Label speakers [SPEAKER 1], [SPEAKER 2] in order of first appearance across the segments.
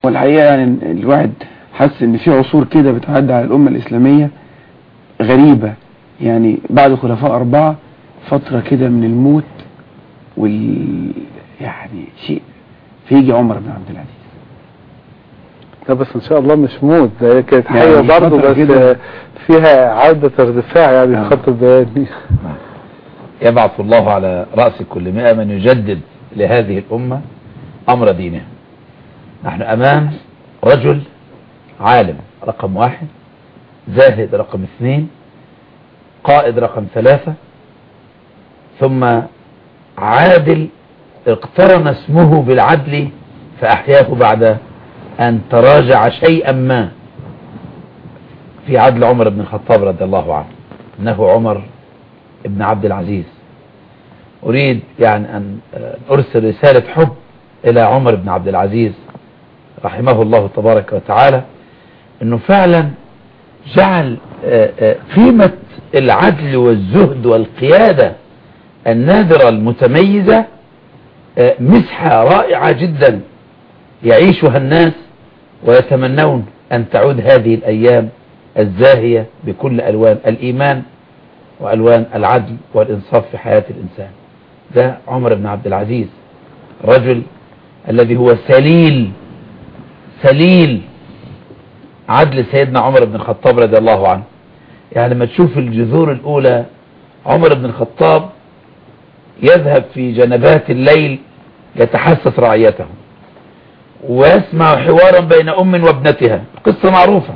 [SPEAKER 1] والحقيقة يعني الواحد حس ان في عصور كده بتعدي على الامة الاسلامية غريبة يعني بعد خلفاء اربعة فترة كده من الموت وال يعني شيء فيجي عمر بن عبد العزيز
[SPEAKER 2] لا بس ان شاء الله مش موت ده هي كانت
[SPEAKER 1] يعني
[SPEAKER 2] حية برضه
[SPEAKER 1] فترة
[SPEAKER 2] بس
[SPEAKER 1] كده.
[SPEAKER 2] فيها عودة ارتفاع يعني
[SPEAKER 1] آه.
[SPEAKER 2] في خط البيان
[SPEAKER 3] يبعث الله على رأس كل مئة من يجدد لهذه الأمة أمر دينها نحن أمام رجل عالم رقم واحد زاهد رقم اثنين قائد رقم ثلاثة ثم عادل اقترن اسمه بالعدل فأحياه بعد أن تراجع شيئا ما في عدل عمر بن الخطاب رضي الله عنه إنه عمر ابن عبد العزيز أريد يعني أن أرسل رسالة حب إلى عمر بن عبد العزيز رحمه الله تبارك وتعالى أنه فعلا جعل آه، آه، قيمة العدل والزهد والقيادة النادرة المتميزة آه، مسحة رائعة جدا يعيشها الناس ويتمنون أن تعود هذه الأيام الزاهية بكل ألوان الإيمان وألوان العدل والإنصاف في حياة الإنسان ده عمر بن عبد العزيز الرجل الذي هو سليل سليل عدل سيدنا عمر بن الخطاب رضي الله عنه يعني لما تشوف الجذور الأولى عمر بن الخطاب يذهب في جنبات الليل يتحسس رعيته ويسمع حوارا بين أم وابنتها قصة معروفة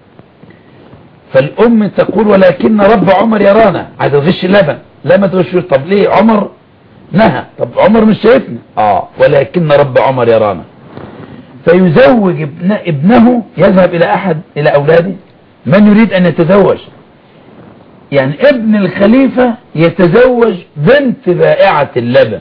[SPEAKER 3] فالأم تقول ولكن رب عمر يرانا عايز تغش اللبن لا ما تغشوش طب ليه عمر نهى طب عمر مش شايفنا اه ولكن رب عمر يرانا فيزوج ابن ابنه يذهب إلى أحد إلى أولاده من يريد أن يتزوج يعني ابن الخليفة يتزوج بنت بائعة اللبن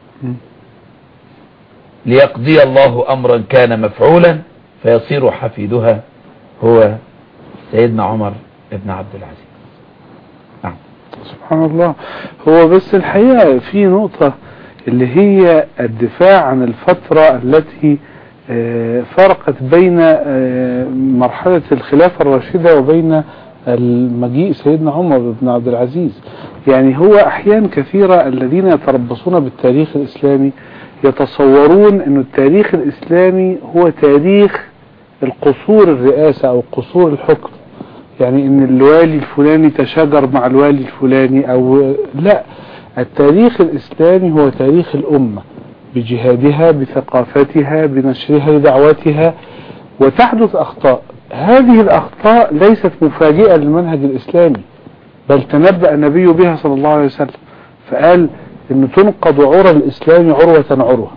[SPEAKER 3] ليقضي الله أمرا كان مفعولا فيصير حفيدها هو سيدنا عمر بن عبد العزيز نعم
[SPEAKER 2] سبحان الله هو بس الحقيقة في نقطة اللي هي الدفاع عن الفترة التي آه، فرقت بين آه، مرحلة الخلافة الراشدة وبين المجيء سيدنا عمر بن عبد العزيز يعني هو أحيان كثيرة الذين يتربصون بالتاريخ الإسلامي يتصورون أن التاريخ الإسلامي هو تاريخ القصور الرئاسة أو قصور الحكم يعني ان الوالي الفلاني تشاجر مع الوالي الفلاني او لا التاريخ الاسلامي هو تاريخ الامة بجهادها بثقافتها بنشرها لدعوتها وتحدث اخطاء هذه الاخطاء ليست مفاجئة للمنهج الاسلامي بل تنبأ النبي بها صلى الله عليه وسلم فقال ان تنقض عرى الاسلام عروة عروة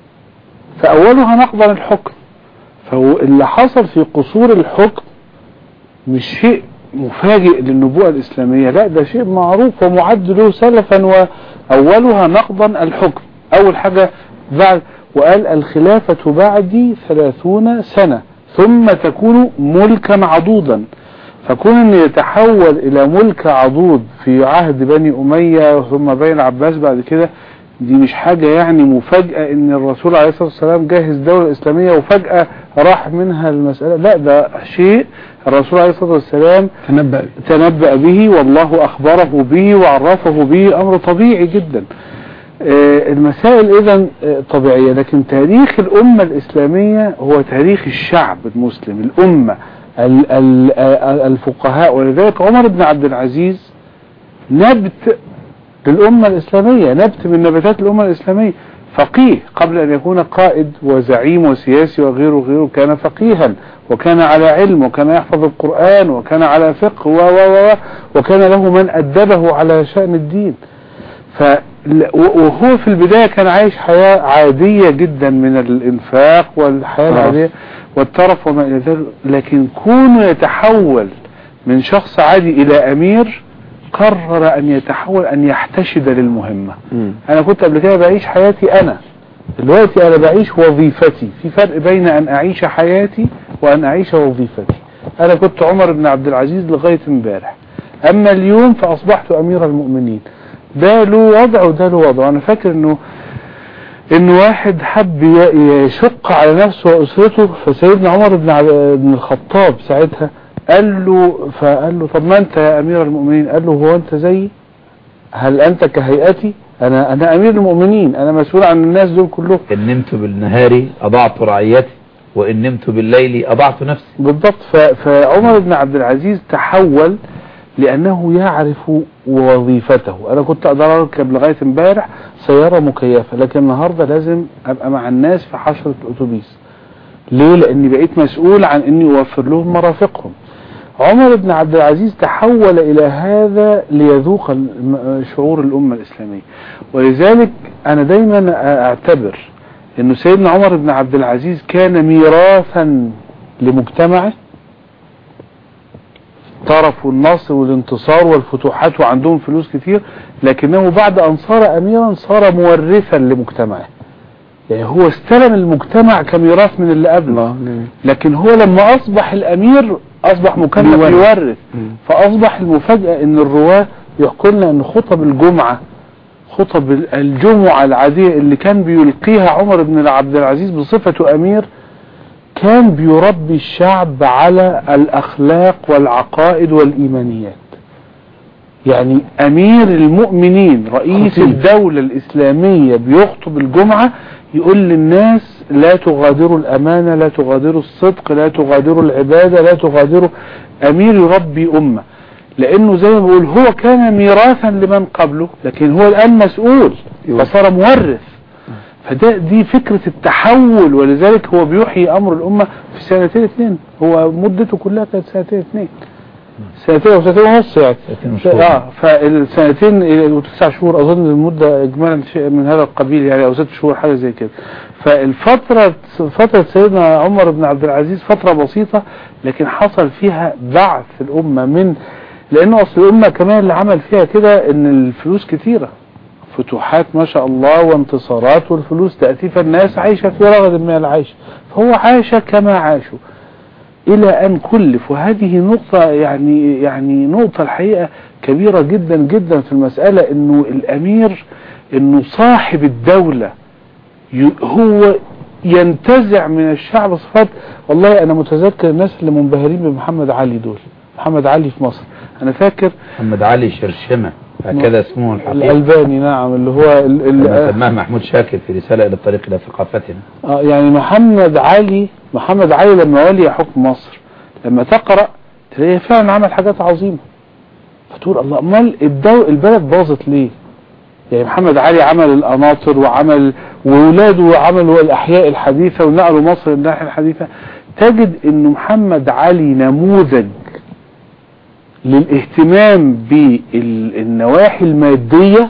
[SPEAKER 2] فاولها نقضا الحكم فاللي حصل في قصور الحكم مش شيء مفاجئ للنبوءة الإسلامية لا ده شيء معروف ومعد له سلفا وأولها نقضا الحكم أول حاجة بعد وقال الخلافة بعدي ثلاثون سنة ثم تكون ملكا عضوضا فكون ان يتحول الى ملك عضوض في عهد بني امية ثم بني العباس بعد كده دي مش حاجة يعني مفاجأة ان الرسول عليه الصلاة والسلام جاهز دولة اسلامية وفجأة راح منها المسألة لا ده شيء الرسول عليه الصلاة والسلام
[SPEAKER 1] تنبأ
[SPEAKER 2] تنبأ به والله أخبره به وعرفه به أمر طبيعي جدا آه، المسائل إذا آه، طبيعية لكن تاريخ الأمة الإسلامية هو تاريخ الشعب المسلم الأمة ال- ال- آه، الفقهاء ولذلك عمر بن عبد العزيز نبت للأمة الإسلامية نبت من نباتات الأمة الإسلامية فقيه قبل أن يكون قائد وزعيم وسياسي وغيره غيره كان فقيها وكان على علم وكان يحفظ القرآن وكان على فقه و و و وكان له من أدبه على شأن الدين ف وهو في البداية كان عايش حياة عادية جدا من الإنفاق والحياة
[SPEAKER 1] طرف.
[SPEAKER 2] العادية والترف وما إلى ذلك لكن كونه يتحول من شخص عادي إلى أمير قرر أن يتحول أن يحتشد للمهمة
[SPEAKER 1] مم.
[SPEAKER 2] أنا كنت قبل كده بعيش حياتي أنا دلوقتي أنا بعيش وظيفتي في فرق بين أن أعيش حياتي وأن أعيش وظيفتي أنا كنت عمر بن عبد العزيز لغاية امبارح أما اليوم فأصبحت أمير المؤمنين ده له وضع وده له وضع أنا فاكر أنه ان واحد حب ي- يشق على نفسه واسرته فسيدنا عمر بن عب- بن الخطاب ساعتها قال له فقال له طب ما انت يا امير المؤمنين قال له هو انت زيي هل انت كهيئتي انا انا امير المؤمنين انا مسؤول عن الناس دول كلهم
[SPEAKER 3] إن نمت بالنهار أضعت رعيتي وإن نمت بالليل أضعت نفسي
[SPEAKER 2] بالضبط ف- فعمر بن عبد العزيز تحول لأنه يعرف وظيفته أنا كنت أقدر أركب لغاية امبارح سيارة مكيفة لكن النهاردة لازم أبقى مع الناس في حشرة الأتوبيس ليه؟ لأني بقيت مسؤول عن أني أوفر لهم مرافقهم عمر بن عبد العزيز تحول إلى هذا ليذوق الم- شعور الأمة الإسلامية ولذلك أنا دايما أعتبر أنه سيدنا عمر بن عبد العزيز كان ميراثا لمجتمعه طرف النصر والانتصار والفتوحات وعندهم فلوس كتير لكنه بعد أن صار أميرا صار مورثا لمجتمعه يعني هو استلم المجتمع كميراث من اللي قبله
[SPEAKER 1] الله جميل.
[SPEAKER 2] لكن هو لما أصبح الأمير أصبح مكلف
[SPEAKER 1] يورث.
[SPEAKER 2] يورث
[SPEAKER 1] مم.
[SPEAKER 2] فأصبح المفاجأة أن الرواة يحكوا لنا أن خطب الجمعة خطب الجمعة العادية اللي كان بيلقيها عمر بن عبد العزيز بصفته أمير كان بيربي الشعب على الأخلاق والعقائد والإيمانيات يعني أمير المؤمنين رئيس
[SPEAKER 1] خطيب.
[SPEAKER 2] الدولة الإسلامية بيخطب الجمعة يقول للناس لا تغادروا الأمانة لا تغادروا الصدق لا تغادروا العبادة لا تغادروا أمير يربي أمة لأنه زي ما بقول هو كان ميراثا لمن قبله لكن هو الآن مسؤول
[SPEAKER 1] يورث.
[SPEAKER 2] فصار مورث فده دي فكرة التحول ولذلك هو بيحيي أمر الأمة في سنتين اتنين هو مدته كلها كانت سنتين اتنين سنتين أو سنتين ونص يعني
[SPEAKER 3] سنتين وشهور.
[SPEAKER 2] اه فالسنتين وتسع شهور أظن المدة إجمالا شيء من هذا القبيل يعني أو ست شهور حاجة زي كده فالفترة فترة سيدنا عمر بن عبد العزيز فترة بسيطة لكن حصل فيها بعث الأمة من لأنه أصل الأمة كمان اللي عمل فيها كده إن الفلوس كتيرة فتوحات ما شاء الله وانتصارات والفلوس تأتي فالناس عايشة في رغد من العيش فهو عاش كما عاشوا إلى أن كلف وهذه نقطة يعني يعني نقطة الحقيقة كبيرة جدا جدا في المسألة إنه الأمير إنه صاحب الدولة ي- هو ينتزع من الشعب صفات والله أنا متذكر الناس اللي منبهرين بمحمد علي دول محمد علي في مصر أنا فاكر
[SPEAKER 3] محمد علي شرشمة هكذا اسمه الحقيقي
[SPEAKER 2] الألباني نعم اللي هو ال- ال-
[SPEAKER 3] كما سماه محمود شاكر في رسالة إلى الطريق إلى ثقافتنا
[SPEAKER 2] آه يعني محمد علي محمد علي لما ولي حكم مصر لما تقرأ تلاقيه فعلا عمل حاجات عظيمة فتقول الله امال الدو البلد باظت ليه يعني محمد علي عمل القناطر وعمل وولاده عملوا الأحياء الحديثة ونقلوا مصر للناحية الحديثة تجد انه محمد علي نموذج للاهتمام بالنواحي المادية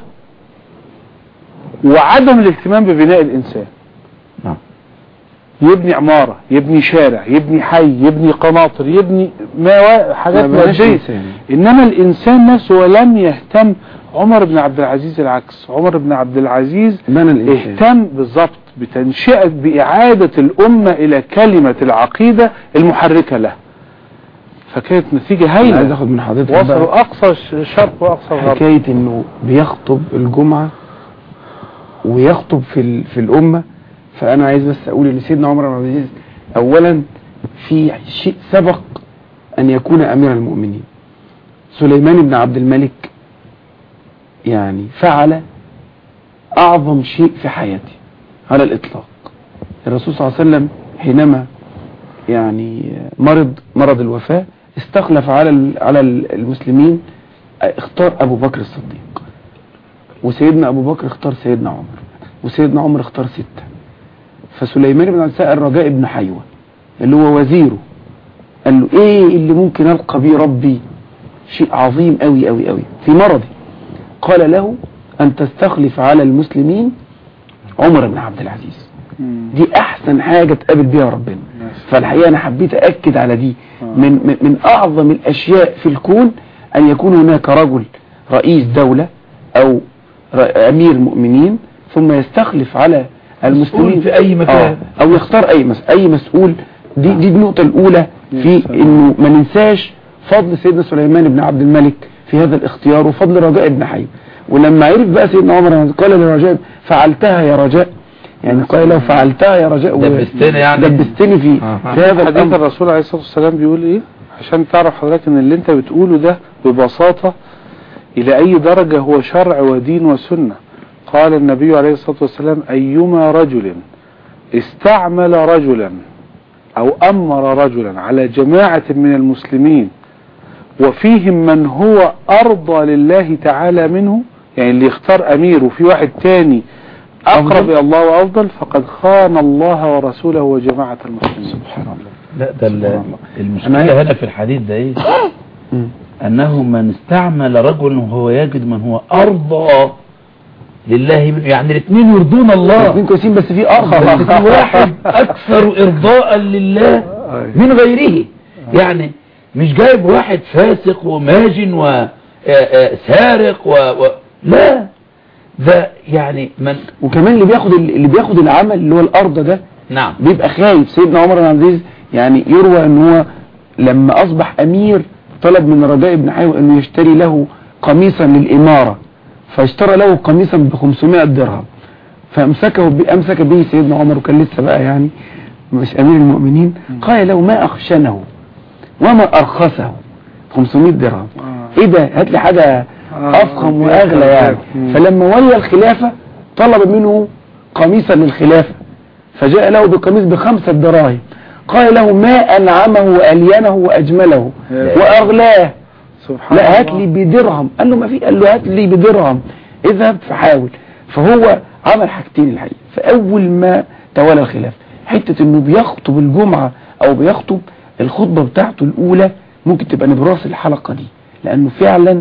[SPEAKER 2] وعدم الاهتمام ببناء الإنسان
[SPEAKER 3] نعم
[SPEAKER 2] يبني عمارة يبني شارع يبني حي يبني قناطر يبني ما حاجات
[SPEAKER 1] ما بناش
[SPEAKER 2] مادية
[SPEAKER 1] إنسان.
[SPEAKER 2] إنما الإنسان نفسه ولم يهتم عمر بن عبد العزيز العكس عمر بن عبد العزيز
[SPEAKER 1] بنى الإنسان
[SPEAKER 2] اهتم بالضبط بتنشئة بإعادة الأمة إلى كلمة العقيدة المحركة له فكانت نتيجة
[SPEAKER 1] أنا عايز
[SPEAKER 2] هايلة
[SPEAKER 1] اخد من حضرتك بقى
[SPEAKER 2] وصلوا أقصى الشرق وأقصى الغرب
[SPEAKER 1] حكاية انه بيخطب الجمعة ويخطب في ال- في الامة فانا عايز بس اقول ان سيدنا عمر بن عبد العزيز اولا في شيء سبق ان يكون امير المؤمنين سليمان بن عبد الملك يعني فعل اعظم شيء في حياته على الاطلاق الرسول صلى الله عليه وسلم حينما يعني مرض مرض الوفاة استخلف على ال- على المسلمين اختار ابو بكر الصديق وسيدنا ابو بكر اختار سيدنا عمر وسيدنا عمر اختار ستة فسليمان بن عبد سأل رجاء بن حيوة اللي هو وزيره قال له ايه اللي ممكن القى بيه ربي شيء عظيم قوي قوي قوي في مرضي قال له ان تستخلف على المسلمين عمر بن عبد العزيز
[SPEAKER 2] مم.
[SPEAKER 1] دي احسن حاجة تقابل بيها ربنا فالحقيقة انا حبيت اكد على دي من, من, من اعظم الاشياء في الكون ان يكون هناك رجل رئيس دولة او ر- امير مؤمنين ثم يستخلف على المسلمين
[SPEAKER 3] مسؤول في أي مكان.
[SPEAKER 1] آه او يختار اي مس اي مسؤول دي دي النقطة الاولى في
[SPEAKER 2] سلام.
[SPEAKER 1] انه ما ننساش فضل سيدنا سليمان بن عبد الملك في هذا الاختيار وفضل رجاء بن حي ولما عرف بقى سيدنا عمر قال لرجاء فعلتها يا رجاء يعني قال لو فعلتها يا رجاء
[SPEAKER 3] دبستني يعني.
[SPEAKER 1] دبستني في
[SPEAKER 3] آه.
[SPEAKER 1] في هذا
[SPEAKER 2] حديث
[SPEAKER 1] الامر
[SPEAKER 2] الرسول عليه الصلاة والسلام بيقول ايه عشان تعرف حضرتك ان اللي انت بتقوله ده ببساطة الى اي درجة هو شرع ودين وسنة قال النبي عليه الصلاة والسلام ايما رجل استعمل رجلا او امر رجلا على جماعة من المسلمين وفيهم من هو ارضى لله تعالى منه يعني اللي يختار امير وفي واحد تاني اقرب
[SPEAKER 1] أفضل.
[SPEAKER 2] الى الله وافضل فقد خان الله ورسوله وجماعة المسلمين
[SPEAKER 1] سبحان الله
[SPEAKER 3] لا ده ال-
[SPEAKER 1] أنا
[SPEAKER 3] المشكلة هنا في الحديث ده ايه
[SPEAKER 1] مم.
[SPEAKER 3] انه من استعمل رجل وهو يجد من هو ارضى لله منه يعني الاثنين يرضون الله
[SPEAKER 1] الاثنين كويسين بس في ارض
[SPEAKER 3] بس في واحد اكثر ارضاء لله من غيره يعني مش جايب واحد فاسق وماجن وسارق و... و... لا ده يعني من
[SPEAKER 1] وكمان اللي بياخد اللي بياخد العمل اللي هو الارض ده
[SPEAKER 3] نعم
[SPEAKER 1] بيبقى خايف سيدنا عمر بن عبد العزيز يعني يروى ان هو لما اصبح امير طلب من رجاء بن حيوة انه يشتري له قميصا للامارة فاشترى له قميصا ب 500 درهم فامسكه ب- امسك به سيدنا عمر وكان لسه بقى يعني مش امير المؤمنين قال له ما اخشنه وما ارخصه 500 درهم
[SPEAKER 2] آه.
[SPEAKER 1] ايه ده هات لي حاجه
[SPEAKER 2] آه،
[SPEAKER 1] افخم واغلى يعني
[SPEAKER 2] مم.
[SPEAKER 1] فلما ولي الخلافه طلب منه قميصا للخلافه فجاء له بقميص بخمسة دراهم قال له ما أنعمه وألينه وأجمله
[SPEAKER 2] يا
[SPEAKER 1] وأغلاه
[SPEAKER 2] سبحان
[SPEAKER 1] لا هات
[SPEAKER 2] الله.
[SPEAKER 1] لي بدرهم قال له ما في قال له هات لي بدرهم اذهب فحاول فهو عمل حاجتين الحقيقة فأول ما تولى الخلاف حتة انه بيخطب الجمعة او بيخطب الخطبة بتاعته الاولى ممكن تبقى نبراس الحلقة دي لانه فعلا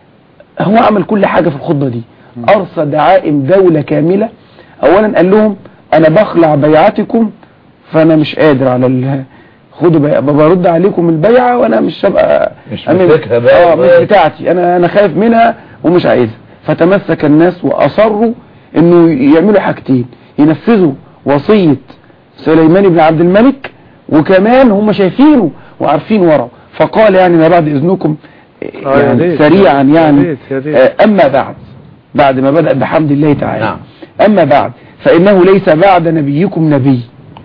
[SPEAKER 1] هو عمل كل حاجة في الخطبة دي ارصى دعائم دولة كاملة اولا قال لهم انا بخلع بيعتكم فانا مش قادر على ال خدوا بيع برد عليكم البيعة وانا مش هبقى
[SPEAKER 3] مش
[SPEAKER 1] أنا-
[SPEAKER 3] ماسكها بقى
[SPEAKER 1] اه مش بتاعتي انا انا خايف منها ومش عايزها فتمسك الناس واصروا انه يعملوا حاجتين ينفذوا وصية سليمان بن عبد الملك وكمان هم شايفينه وعارفين وراه فقال يعني ما بعد اذنكم
[SPEAKER 2] آه، يا
[SPEAKER 1] يعني
[SPEAKER 2] ريت.
[SPEAKER 1] سريعا
[SPEAKER 2] يا
[SPEAKER 1] يعني
[SPEAKER 2] ريت، يا ريت.
[SPEAKER 1] آه، اما بعد بعد ما بدأ بحمد الله تعالى
[SPEAKER 3] نعم.
[SPEAKER 1] اما بعد فانه ليس بعد نبيكم نبي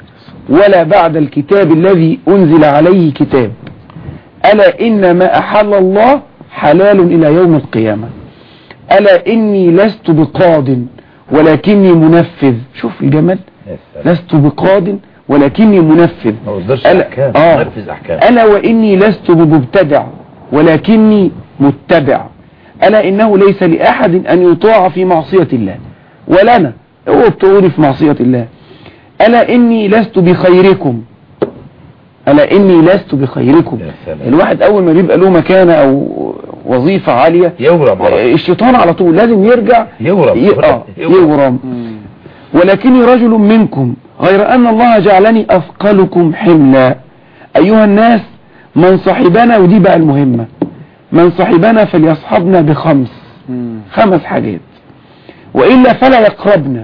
[SPEAKER 1] ولا بعد الكتاب الذي انزل عليه كتاب ألا إن ما أحل الله حلال إلى يوم القيامة ألا إني لست بقاض ولكني منفذ شوف الجمال
[SPEAKER 3] يا سلام.
[SPEAKER 1] لست بقاض ولكني منفذ
[SPEAKER 3] ما بصدرش
[SPEAKER 1] ألا,
[SPEAKER 3] احكام
[SPEAKER 1] آه
[SPEAKER 3] نفذ احكام
[SPEAKER 1] ألا وإني لست بمبتدع ولكني متبع ألا إنه ليس لأحد أن يطاع في معصية الله ولا أنا هو بتقولي في معصية الله ألا إني لست بخيركم ألا إني لست بخيركم
[SPEAKER 3] يا سلام.
[SPEAKER 1] الواحد أول ما بيبقى له مكانة أو وظيفة عالية
[SPEAKER 3] يورم على طول.
[SPEAKER 1] الشيطان على طول لازم يرجع
[SPEAKER 3] يورم
[SPEAKER 1] ي- آه
[SPEAKER 3] يورم.
[SPEAKER 1] يورم
[SPEAKER 2] مم.
[SPEAKER 1] ولكني رجل منكم غير أن الله جعلني أثقلكم حملا أيها الناس من صحبنا ودي بقى المهمة من صحبنا فليصحبنا بخمس
[SPEAKER 2] مم.
[SPEAKER 1] خمس حاجات وإلا فلا يقربنا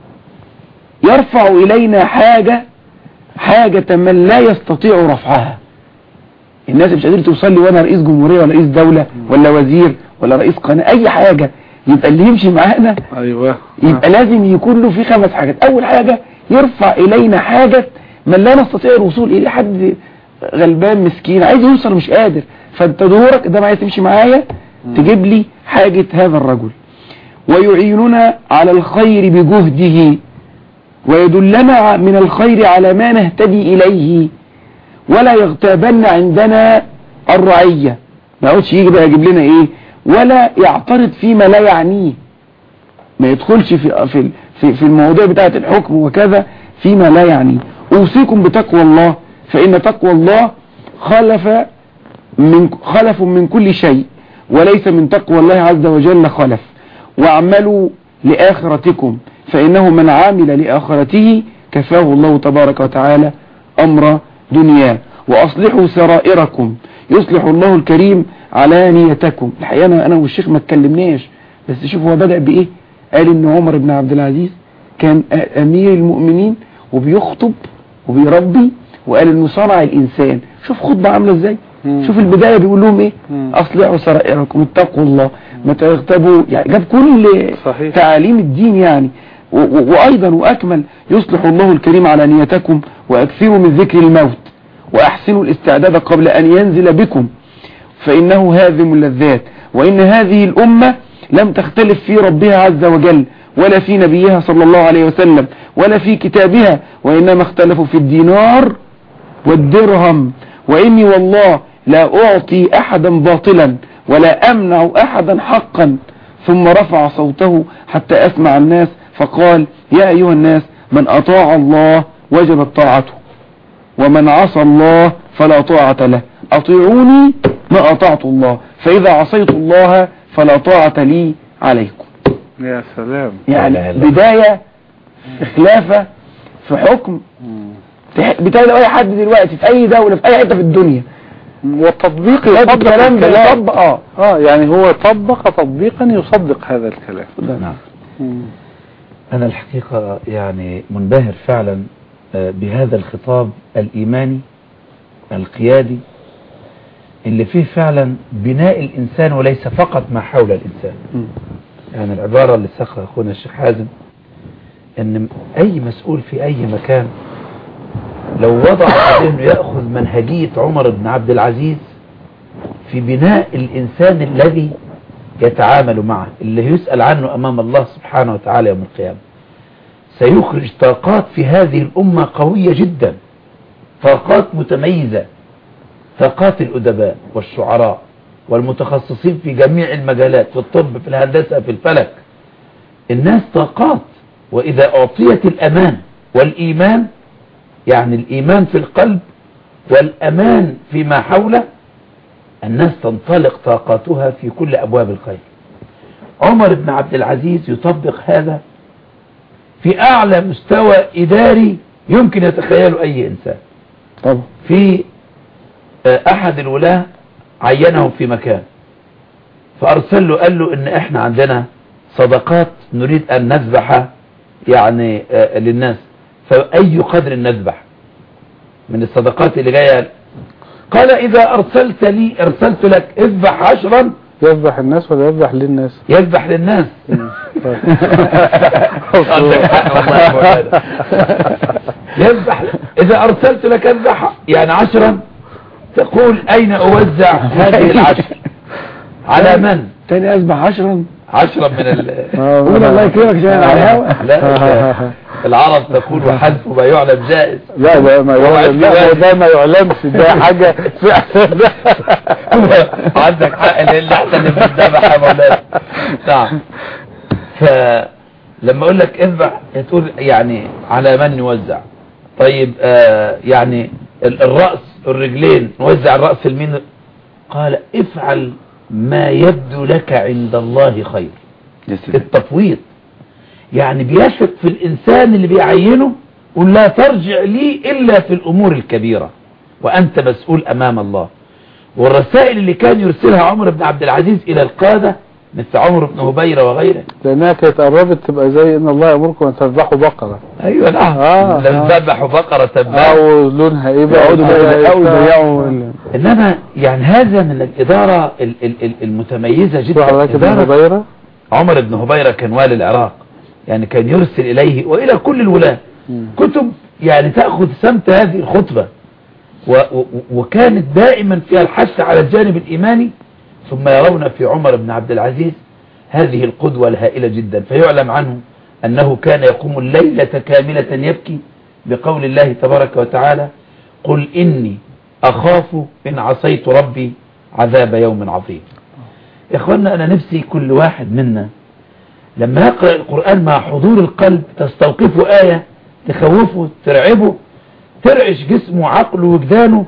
[SPEAKER 1] يرفع إلينا حاجة حاجة من لا يستطيع رفعها الناس مش قادرة توصل لي وانا رئيس جمهورية ولا رئيس دولة ولا وزير ولا رئيس قناة اي حاجة يبقى اللي يمشي معانا
[SPEAKER 2] ايوه
[SPEAKER 1] يبقى لازم يكون له في خمس حاجات اول حاجة يرفع الينا حاجة من لا نستطيع الوصول اليه حد غلبان مسكين عايز يوصل مش قادر فانت دورك ده عايز تمشي معايا تجيب لي حاجة هذا الرجل ويعيننا على الخير بجهده ويدلنا من الخير على ما نهتدي إليه ولا يغتابن عندنا الرعية ما يقعدش يجي بقى يجيب لنا ايه ولا يعترض فيما لا يعنيه ما يدخلش في في في, في المواضيع بتاعة الحكم وكذا فيما لا يعنيه اوصيكم بتقوى الله فإن تقوى الله خلف من خلف من كل شيء وليس من تقوى الله عز وجل خلف واعملوا لآخرتكم فإنه من عامل لآخرته كفاه الله تبارك وتعالى أمر دنياه وأصلحوا سرائركم يصلح الله الكريم علانيتكم الحقيقة أنا, أنا والشيخ ما اتكلمناش بس شوف هو بدأ بإيه قال إن عمر بن عبد العزيز كان أمير المؤمنين وبيخطب وبيربي وقال إنه صنع الإنسان شوف خطبة عاملة إزاي
[SPEAKER 2] مم.
[SPEAKER 1] شوف البداية بيقول لهم إيه
[SPEAKER 2] مم.
[SPEAKER 1] أصلحوا سرائركم اتقوا الله ما تغتابوا يعني جاب كل
[SPEAKER 2] صحيح.
[SPEAKER 1] تعاليم الدين يعني و- و- وأيضا وأكمل يصلح الله الكريم على نيتكم وأكثروا من ذكر الموت وأحسنوا الاستعداد قبل أن ينزل بكم فإنه هاذم اللذات وإن هذه الأمة لم تختلف في ربها عز وجل ولا في نبيها صلى الله عليه وسلم ولا في كتابها وإنما اختلفوا في الدينار والدرهم وإني والله لا أعطي أحدا باطلا ولا أمنع أحدا حقا ثم رفع صوته حتى أسمع الناس فقال يا أيها الناس من أطاع الله وجبت طاعته ومن عصى الله فلا طاعة له أطيعوني ما أطعت الله فإذا عصيت الله فلا طاعة لي عليكم
[SPEAKER 2] يا سلام
[SPEAKER 3] لا إله
[SPEAKER 1] يعني
[SPEAKER 3] إلا الله.
[SPEAKER 1] بداية خلافة في حكم تح- بتاعي أي حد دلوقتي في أي دولة في أي حتة في الدنيا
[SPEAKER 2] والتطبيق
[SPEAKER 1] خد
[SPEAKER 2] يصدق
[SPEAKER 1] الكلام ده
[SPEAKER 2] الكلام
[SPEAKER 1] يطبق اه
[SPEAKER 2] اه يعني هو طبق تطبيقا يصدق هذا الكلام
[SPEAKER 3] نعم أنا الحقيقة يعني منبهر فعلا آه، بهذا الخطاب الإيماني القيادي اللي فيه فعلا بناء الإنسان وليس فقط ما حول الإنسان
[SPEAKER 1] مم.
[SPEAKER 3] يعني العبارة اللي ساقها أخونا الشيخ حازم إن أي مسؤول في أي مكان لو وضع عليه إنه يأخذ منهجية عمر بن عبد العزيز في بناء الإنسان الذي يتعامل معه اللي يسأل عنه أمام الله سبحانه وتعالى يوم القيامة سيخرج طاقات في هذه الأمة قوية جدا طاقات متميزة طاقات الأدباء والشعراء والمتخصصين في جميع المجالات في الطب في الهندسة في الفلك الناس طاقات وإذا أعطيت الأمان والإيمان يعني الإيمان في القلب والأمان فيما حوله الناس تنطلق طاقاتها في كل أبواب الخير عمر بن عبد العزيز يطبق هذا في أعلى مستوى إداري يمكن يتخيله أي إنسان
[SPEAKER 1] طبعا
[SPEAKER 3] في آه، أحد الولاة عينه في مكان فأرسل له قال له إن إحنا عندنا صدقات نريد أن نذبح يعني آه، للناس فأي قدر نذبح من الصدقات اللي جاية قال إذا أرسلت لي أرسلت لك اذبح عشرا
[SPEAKER 2] يذبح الناس ولا يذبح للناس
[SPEAKER 3] يذبح للناس
[SPEAKER 2] طيب.
[SPEAKER 3] عندك حق والله يا مولانا. يذبح إذا أرسلت لك اذبح يعني عشرا تقول أين أوزع هذه العشر على من
[SPEAKER 1] تاني أسبح عشرا
[SPEAKER 3] عشرة من ال
[SPEAKER 2] آه،
[SPEAKER 1] قول الله يكرمك عشان على الهوا
[SPEAKER 3] لا العرب تقول وحذف ما يعلم جائز
[SPEAKER 2] لا ده ما
[SPEAKER 3] هو
[SPEAKER 2] يعلم لا
[SPEAKER 3] عارف
[SPEAKER 2] هو ده ما يعلمش ده حاجة فعلا
[SPEAKER 3] عندك حق اللي احسن اللي بتذبح يا مولانا نعم فلما اقول لك اذبح تقول يعني على من نوزع طيب آه يعني ال- الرأس الرجلين نوزع الرأس المين قال افعل ما يبدو لك عند الله خير التفويض يعني بيثق في الإنسان اللي بيعينه قل لا ترجع لي إلا في الأمور الكبيرة وأنت مسؤول أمام الله والرسائل اللي كان يرسلها عمر بن عبد العزيز إلى القادة مثل عمر بن هبيرة وغيره
[SPEAKER 2] لانها كانت قربت تبقى زي ان الله يامركم ان تذبحوا بقرة
[SPEAKER 3] أيوة نعم
[SPEAKER 2] آه،
[SPEAKER 3] لم
[SPEAKER 2] آه.
[SPEAKER 3] ذبحوا بقرة تبان
[SPEAKER 2] او لونها ايه بقى
[SPEAKER 1] يقعدوا يضيعوا يضيعوا ال-
[SPEAKER 3] إنما يعني هذا من الإدارة ال- ال- ال- المتميزة
[SPEAKER 2] شو
[SPEAKER 3] جدا
[SPEAKER 2] حضرتك ابن
[SPEAKER 3] إدارة
[SPEAKER 2] هبيرة
[SPEAKER 3] عمر بن هبيرة كان والي العراق يعني كان يرسل إليه وإلى كل الولاة كتب يعني تأخذ سمت هذه الخطبة و و وكانت دائما فيها الحث على الجانب الإيماني ثم يرون في عمر بن عبد العزيز هذه القدوة الهائلة جدا فيعلم عنه أنه كان يقوم الليلة كاملة يبكي بقول الله تبارك وتعالى قل إني أخاف إن عصيت ربي عذاب يوم عظيم يا اخوانا انا نفسي كل واحد منا لما يقرأ القرآن مع حضور القلب تستوقفه آية تخوفه ترعبه ترعش جسمه وعقله وجدانه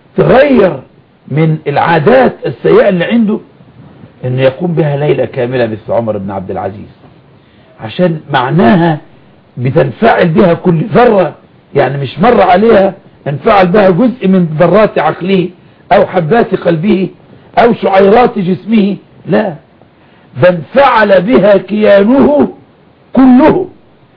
[SPEAKER 3] تغير من العادات السيئة اللي عنده انه يقوم بها ليلة كاملة مثل عمر بن عبد العزيز عشان معناها بتنفعل بها كل ذرة يعني مش مر عليها انفعل بها جزء من ذرات عقله او حبات قلبه او شعيرات جسمه لا بل انفعل بها كيانه كله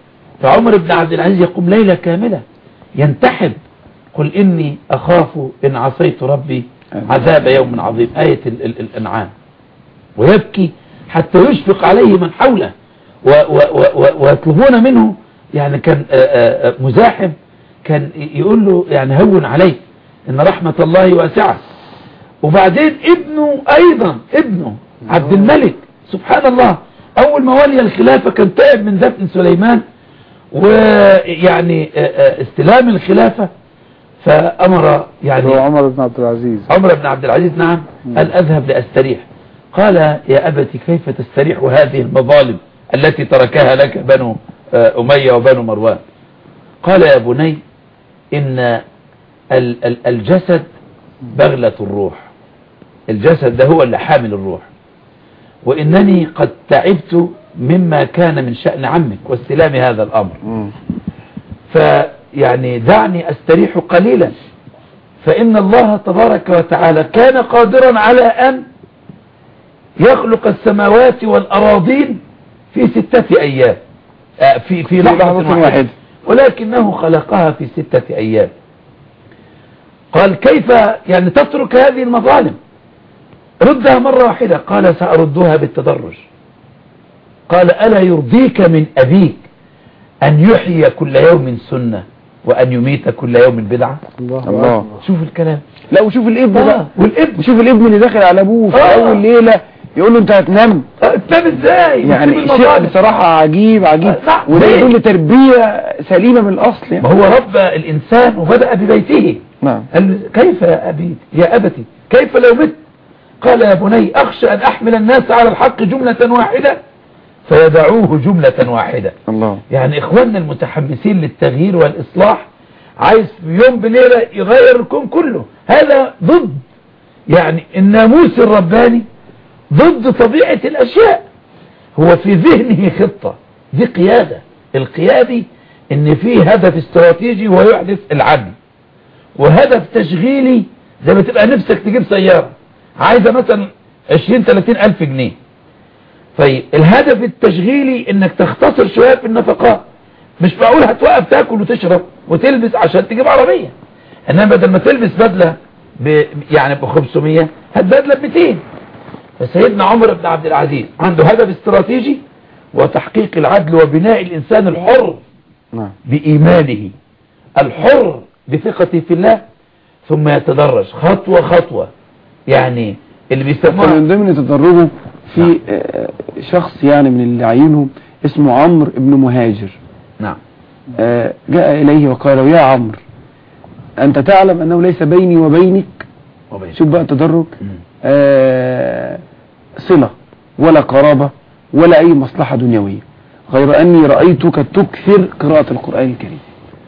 [SPEAKER 3] فعمر بن عبد العزيز يقوم ليلة كاملة ينتحب قل إني أخاف إن عصيت ربي عذاب يوم عظيم آية ال ال الأنعام ويبكي حتى يشفق عليه من حوله و- و- و- و- ويطلبون منه يعني كان آه، آه، آه، مزاحم كان ي- يقول له يعني هون عليك ان رحمة الله واسعة وبعدين ابنه ايضا ابنه عبد الملك سبحان الله اول ما ولي الخلافة كان تعب من دفن سليمان ويعني آه، آه، استلام الخلافة فامر يعني
[SPEAKER 2] هو عمر بن عبد العزيز
[SPEAKER 3] عمر بن عبد العزيز نعم قال أذهب لأستريح قال يا أبت كيف تستريح هذه المظالم التي تركها لك بنو آه، أمية وبنو مروان قال يا بني إن ال- ال- الجسد بغلة الروح الجسد ده هو اللي حامل الروح وإنني قد تعبت مما كان من شأن عمك واستلام هذا الأمر
[SPEAKER 1] مم.
[SPEAKER 3] فيعني دعني أستريح قليلا فإن الله تبارك وتعالى كان قادرا على أن يخلق السماوات والأراضين في ستة أيام آه، في في لحظة
[SPEAKER 1] لحظة
[SPEAKER 3] واحدة
[SPEAKER 1] واحدة.
[SPEAKER 3] ولكنه خلقها في ستة أيام قال كيف يعني تترك هذه المظالم ردها مرة واحدة قال سأردها بالتدرج قال ألا يرضيك من أبيك أن يحيي كل يوم سنة وأن يميت كل يوم بدعة
[SPEAKER 2] الله
[SPEAKER 1] الله.
[SPEAKER 2] أكبر.
[SPEAKER 3] شوف الكلام
[SPEAKER 1] لا وشوف الابن
[SPEAKER 3] آه،
[SPEAKER 1] بقى
[SPEAKER 3] والابن
[SPEAKER 1] وشوف الابن اللي داخل على ابوه في
[SPEAKER 3] آه.
[SPEAKER 1] اول ليله يقول له انت هتنام
[SPEAKER 3] تنام ازاي
[SPEAKER 1] يعني
[SPEAKER 3] بتسيب
[SPEAKER 1] شيء
[SPEAKER 3] المظالم.
[SPEAKER 1] بصراحه عجيب عجيب
[SPEAKER 3] آه، نعم.
[SPEAKER 1] وده
[SPEAKER 3] ليه؟
[SPEAKER 1] يدل تربيه سليمه من الاصل
[SPEAKER 3] ما
[SPEAKER 1] يعني
[SPEAKER 3] هو ربى الإنسان وبدأ ببيته
[SPEAKER 1] نعم
[SPEAKER 3] قال له كيف يا أبي يا أبتي كيف لو مت قال يا بني أخشى أن أحمل الناس على الحق جملة واحدة فيدعوه جملة واحدة
[SPEAKER 1] الله
[SPEAKER 3] يعني إخواننا المتحمسين للتغيير والإصلاح عايز في يوم بليلة يغير الكون كله هذا ضد يعني الناموس الرباني ضد طبيعة الأشياء هو في ذهنه خطة دي قيادة القيادي ان في هدف استراتيجي ويحدث العدل وهدف تشغيلي زي ما تبقى نفسك تجيب سيارة عايزة مثلا 20 30 ألف جنيه طيب الهدف التشغيلي انك تختصر شوية في النفقات مش معقول هتوقف تاكل وتشرب وتلبس عشان تجيب عربية انما بدل ما تلبس بدلة ب يعني ب 500 هات بدلة ب 200 فسيدنا عمر بن عبد العزيز عنده هدف استراتيجي وتحقيق العدل وبناء الإنسان الحر
[SPEAKER 1] نعم
[SPEAKER 3] بإيمانه الحر بثقته في الله ثم يتدرج خطوة خطوة يعني اللي بيسموها
[SPEAKER 1] فمن ضمن تدرجه في آه، شخص يعني من اللي عينهم اسمه عمرو ابن مهاجر
[SPEAKER 3] نعم
[SPEAKER 1] آه، جاء إليه وقال له يا عمرو أنت تعلم أنه ليس بيني وبينك
[SPEAKER 3] وبين
[SPEAKER 1] شوف بقى التدرج
[SPEAKER 3] مم.
[SPEAKER 1] آه، صلة ولا قرابة ولا أي مصلحة دنيوية غير أني رأيتك تكثر قراءة القرآن الكريم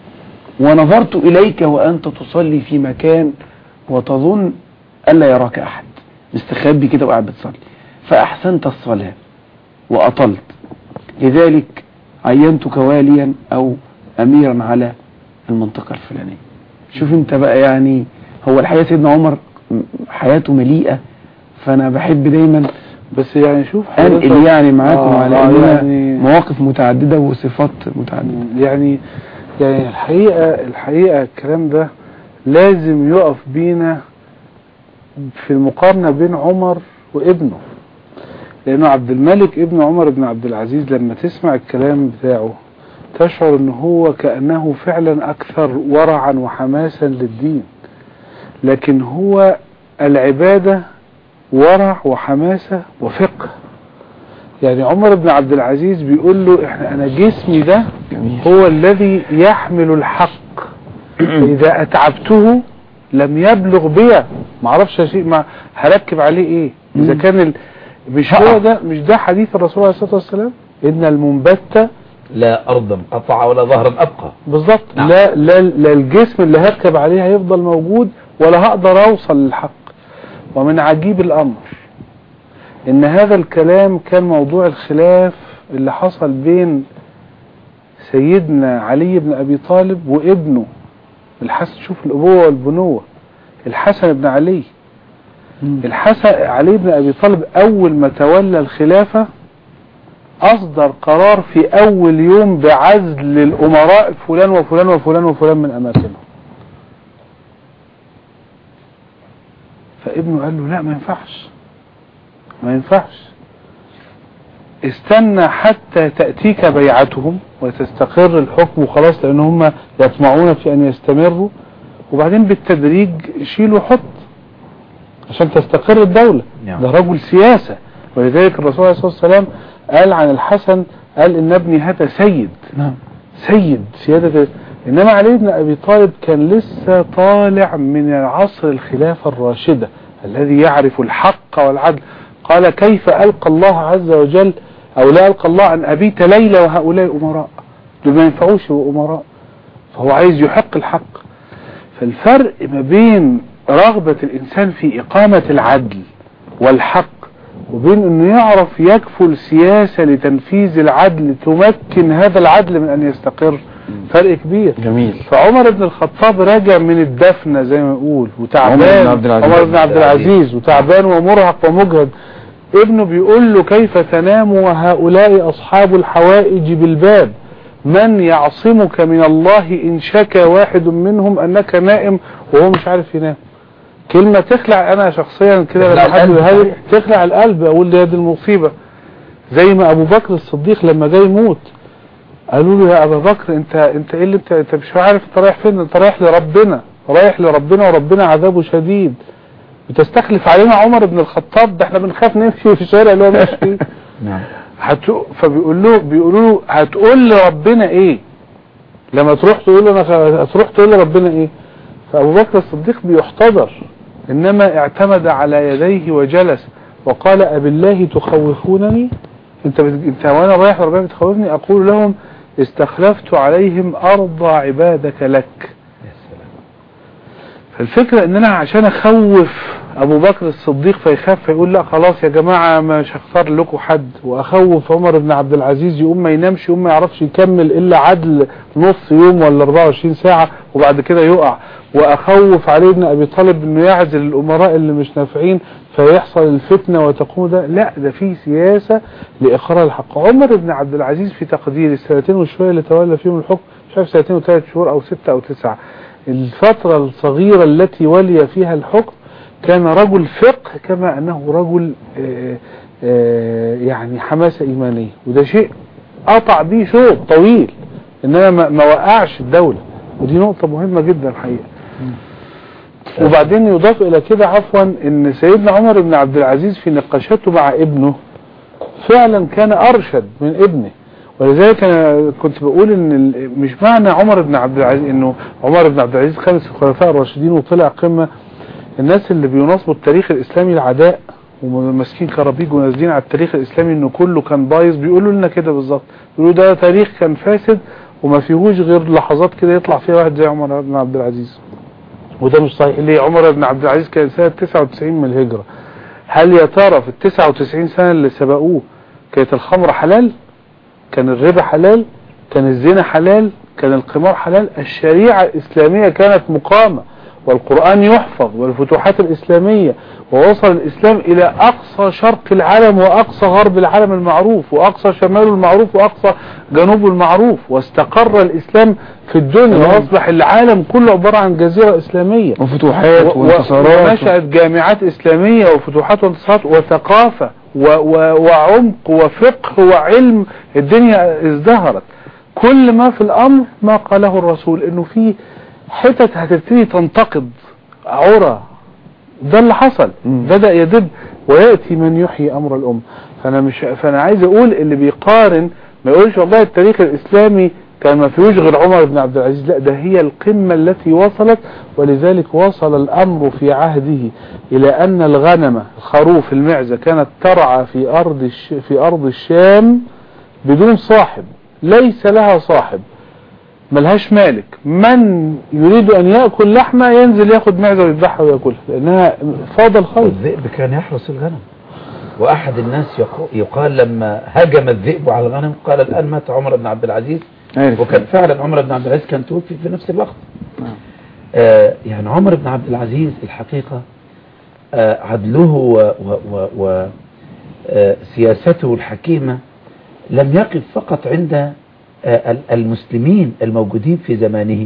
[SPEAKER 1] ونظرت إليك وأنت تصلي في مكان وتظن ألا يراك أحد مستخبي كده وقاعد بتصلي فأحسنت الصلاة وأطلت لذلك عينتك واليا أو أميرا على المنطقة الفلانية شوف انت بقى يعني هو الحقيقة سيدنا عمر م- حياته مليئة فأنا بحب دايما
[SPEAKER 2] بس يعني شوف
[SPEAKER 1] أنقل
[SPEAKER 2] حضرتك-
[SPEAKER 1] يعني معاكم
[SPEAKER 2] آه،
[SPEAKER 1] على
[SPEAKER 2] آه،
[SPEAKER 1] أنها
[SPEAKER 2] يعني
[SPEAKER 1] مواقف متعددة وصفات متعددة
[SPEAKER 2] يعني يعني الحقيقة الحقيقة الكلام ده لازم يقف بينا في المقارنة بين عمر وابنه لأنه عبد الملك ابن عمر بن عبد العزيز لما تسمع الكلام بتاعه تشعر ان هو كأنه فعلا أكثر ورعا وحماسا للدين لكن هو العبادة ورع وحماسة وفقه يعني عمر بن عبد العزيز بيقول له احنا انا جسمي ده
[SPEAKER 1] جميل
[SPEAKER 2] هو الذي يحمل الحق فإذا أتعبته لم يبلغ بيا ما اعرفش شيء ما هركب عليه ايه اذا
[SPEAKER 1] مم.
[SPEAKER 2] كان ال... مش هو ده مش ده حديث الرسول عليه الصلاة والسلام ان المنبت
[SPEAKER 3] لا أرضا قطع ولا ظهرا أبقى
[SPEAKER 2] بالظبط
[SPEAKER 3] نعم.
[SPEAKER 2] لا, لا لا الجسم اللي هركب عليه هيفضل موجود ولا هقدر اوصل للحق ومن عجيب الامر ان هذا الكلام كان موضوع الخلاف اللي حصل بين سيدنا علي بن ابي طالب وابنه الحسن شوف الابوه والبنوه الحسن بن علي الحسن علي بن ابي طالب اول ما تولى الخلافه اصدر قرار في اول يوم بعزل الامراء فلان وفلان وفلان وفلان من اماكنهم فابنه قال له لا ما ينفعش ما ينفعش استنى حتى تأتيك بيعتهم وتستقر الحكم وخلاص لأن هم يطمعون في أن يستمروا وبعدين بالتدريج شيلوا حط عشان تستقر الدولة
[SPEAKER 3] نعم.
[SPEAKER 2] ده رجل سياسة ولذلك الرسول عليه الصلاة والسلام قال عن الحسن قال إن ابني هذا سيد
[SPEAKER 1] نعم
[SPEAKER 2] سيد سيادة إنما علي بن أبي طالب كان لسه طالع من عصر الخلافة الراشدة الذي يعرف الحق والعدل قال كيف ألقى الله عز وجل أو لا ألقى الله أن أبيت ليلة وهؤلاء أمراء دول ما ينفعوش يبقوا أمراء فهو عايز يحق الحق فالفرق ما بين رغبة الإنسان في إقامة العدل والحق وبين أنه يعرف يكفل سياسة لتنفيذ العدل تمكن هذا العدل من أن يستقر فرق كبير
[SPEAKER 1] جميل
[SPEAKER 2] فعمر بن الخطاب راجع من الدفنة زي ما نقول وتعبان
[SPEAKER 1] عمر بن عبد العزيز.
[SPEAKER 2] عمر بن عبد العزيز وتعبان ومرهق ومجهد ابنه بيقول له كيف تنام وهؤلاء أصحاب الحوائج بالباب من يعصمك من الله إن شكى واحد منهم أنك نائم وهو مش عارف ينام كلمة تخلع أنا شخصيا كده
[SPEAKER 3] تخلع
[SPEAKER 2] لما حد
[SPEAKER 3] القلب.
[SPEAKER 2] يهاجم تخلع القلب أقول دي هذه المصيبة زي ما أبو بكر الصديق لما جاي يموت قالوا له يا ابا بكر انت انت ايه اللي انت انت مش عارف انت رايح فين انت رايح لربنا رايح لربنا وربنا عذابه شديد بتستخلف علينا عمر بن الخطاب ده احنا بنخاف نمشي في الشارع اللي هو ماشي فيه
[SPEAKER 3] نعم
[SPEAKER 2] هتو... فبيقول له بيقولوا له هتقول لربنا ايه لما تروح تقول له انا خ- هتروح تقول لربنا ايه فابو بكر الصديق بيحتضر انما اعتمد على يديه وجلس وقال أبالله تخوفونني انت بت... انت وانا رايح ربنا بتخوفني اقول لهم استخلفت عليهم ارضى عبادك لك
[SPEAKER 3] يا سلام
[SPEAKER 2] فالفكرة ان انا عشان اخوف ابو بكر الصديق فيخاف فيقول لا خلاص يا جماعة مش هختار لكم حد واخوف عمر بن عبد العزيز يقوم ما ينامش يقوم ما يعرفش يكمل الا عدل نص يوم ولا 24 ساعة وبعد كده يقع واخوف علي بن ابي طالب انه يعزل الامراء اللي مش نافعين فيحصل الفتنة وتقوم ده لا ده في سياسة لاقرار الحق عمر بن عبد العزيز في تقدير السنتين وشوية اللي تولى فيهم الحكم مش عارف سنتين وثلاث شهور او ستة او تسعة الفترة الصغيرة التي ولي فيها الحكم كان رجل فقه كما أنه رجل آه، آه، يعني حماسة إيمانية وده شيء قطع بيه شوط طويل إنما ما- ما وقعش الدولة ودي نقطة مهمة جدا الحقيقة وبعدين يضاف إلى كده عفوا إن سيدنا عمر بن عبد العزيز في نقاشاته مع ابنه فعلا كان أرشد من ابنه ولذلك انا كنت بقول ان ال- مش معنى عمر بن عبد العزيز انه عمر بن عبد العزيز خامس الخلفاء الراشدين وطلع قمه الناس اللي بينصبوا التاريخ الاسلامي العداء وماسكين كرابيج ونازلين على التاريخ الاسلامي انه كله كان بايظ بيقولوا لنا كده بالظبط بيقولوا ده تاريخ كان فاسد وما فيهوش غير لحظات كده يطلع فيها واحد زي عمر بن عبد العزيز وده مش صحيح ليه عمر بن عبد العزيز كان سنه 99 من الهجره هل يا ترى في ال 99 سنه اللي سبقوه كانت الخمر حلال كان الربا حلال كان الزنا حلال كان القمار حلال الشريعة الإسلامية كانت مقامة والقرآن يحفظ والفتوحات الإسلامية ووصل الإسلام إلى أقصى شرق العالم وأقصى غرب العالم المعروف وأقصى شمال المعروف وأقصى جنوب المعروف واستقر الإسلام في الدنيا
[SPEAKER 1] تمام.
[SPEAKER 2] وأصبح العالم كله عبارة عن جزيرة إسلامية
[SPEAKER 1] وفتوحات
[SPEAKER 2] و- و-
[SPEAKER 1] وانتصارات
[SPEAKER 2] ونشأت جامعات إسلامية وفتوحات وانتصارات وثقافة و و وعمق وفقه وعلم الدنيا ازدهرت كل ما في الأمر ما قاله الرسول إنه في حتت هتبتدي تنتقد عرى ده اللي حصل
[SPEAKER 1] مم.
[SPEAKER 2] بدأ يدب ويأتي من يحيي أمر الأمة فأنا مش فأنا عايز أقول اللي بيقارن ما يقولش والله التاريخ الإسلامي كان ما فيهوش غير عمر بن عبد العزيز لا ده هي القمة التي وصلت ولذلك وصل الأمر في عهده إلى أن الغنم الخروف المعزة كانت ترعى في أرض الش في أرض الشام بدون صاحب ليس لها صاحب ملهاش مالك من يريد أن يأكل لحمة ينزل ياخد معزة ويذبحها ويأكلها لأنها فاض الخلق
[SPEAKER 3] الذئب كان يحرس الغنم وأحد الناس يقو- يقال لما هجم الذئب على الغنم قال الآن مات عمر بن عبد العزيز وكان فعلا عمر بن عبد العزيز كان توفي في نفس الوقت
[SPEAKER 2] نعم.
[SPEAKER 3] آه يعني عمر بن عبد العزيز الحقيقة آه عدله و- و- و- و آه سياسته الحكيمة لم يقف فقط عند آه ال- المسلمين الموجودين في زمانه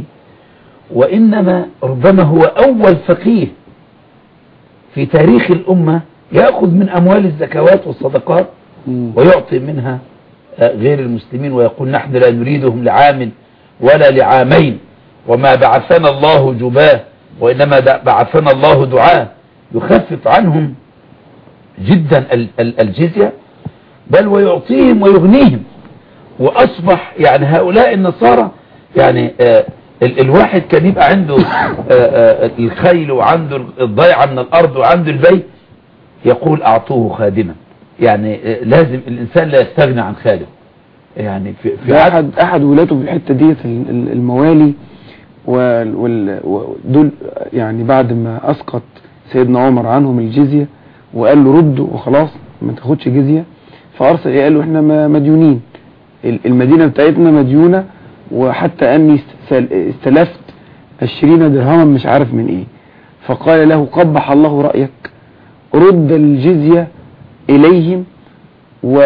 [SPEAKER 3] وإنما ربما هو أول فقيه في تاريخ الأمة يأخذ من أموال الزكوات والصدقات
[SPEAKER 2] مم.
[SPEAKER 3] ويعطي منها آه، غير المسلمين ويقول نحن لا نريدهم لعام ولا لعامين وما بعثنا الله جباه وإنما د- بعثنا الله دعاء يخفف عنهم جدا ال- ال- الجزية بل ويعطيهم ويغنيهم وأصبح يعني هؤلاء النصارى يعني آه ال- الواحد كان يبقى عنده آه آه الخيل وعنده الضيعة من الأرض وعنده البيت يقول أعطوه خادما يعني آه لازم الإنسان لا يستغنى عن خادم يعني في, في
[SPEAKER 1] ده
[SPEAKER 3] عهد
[SPEAKER 1] احد احد ولاده في الحته ديت ال- ال- الموالي وال- وال- ودول يعني بعد ما اسقط سيدنا عمر عنهم الجزيه وقال له ردوا وخلاص ما تاخدش جزيه فارسل إيه؟ قال له احنا ما- مديونين ال- المدينه بتاعتنا مديونه وحتى اني است- استلفت عشرين درهما مش عارف من ايه فقال له قبح الله رايك رد الجزيه اليهم و...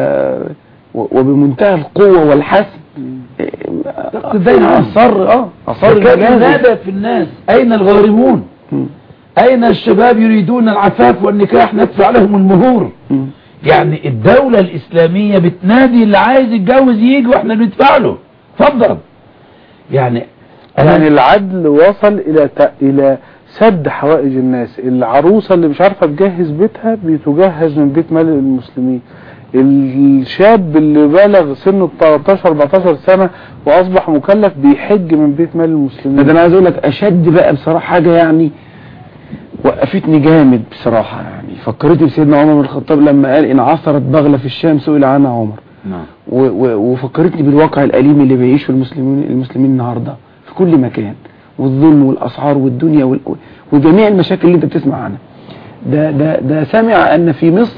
[SPEAKER 1] و- وبمنتهى القوة والحسم
[SPEAKER 3] زي ما
[SPEAKER 1] أصر اه أصر
[SPEAKER 3] كان
[SPEAKER 1] المجازر.
[SPEAKER 3] ينادى في الناس أين الغارمون
[SPEAKER 1] مم.
[SPEAKER 3] أين الشباب يريدون العفاف والنكاح ندفع لهم المهور
[SPEAKER 1] مم.
[SPEAKER 3] يعني الدولة الإسلامية بتنادي اللي عايز يتجوز يجي واحنا بندفع له اتفضل يعني
[SPEAKER 2] يعني العدل وصل الى ت... الى سد حوائج الناس العروسة اللي مش عارفة تجهز بيتها بتجهز من بيت مال المسلمين الشاب اللي بلغ سنه 13 14 سنة واصبح مكلف بيحج من بيت مال
[SPEAKER 1] ده
[SPEAKER 2] المسلمين
[SPEAKER 1] انا عايز اقول لك اشد بقى بصراحة حاجة يعني وقفتني جامد بصراحة يعني فكرتني بسيدنا عمر بن الخطاب لما قال ان عثرت بغلة في الشام سئل عنها عمر
[SPEAKER 3] نعم
[SPEAKER 1] و و وفكرتني بالواقع الأليم اللي بيعيشه المسلمين المسلمين النهاردة في كل مكان والظلم والأسعار والدنيا وال وجميع المشاكل اللي انت بتسمع عنها ده ده ده سمع أن في مصر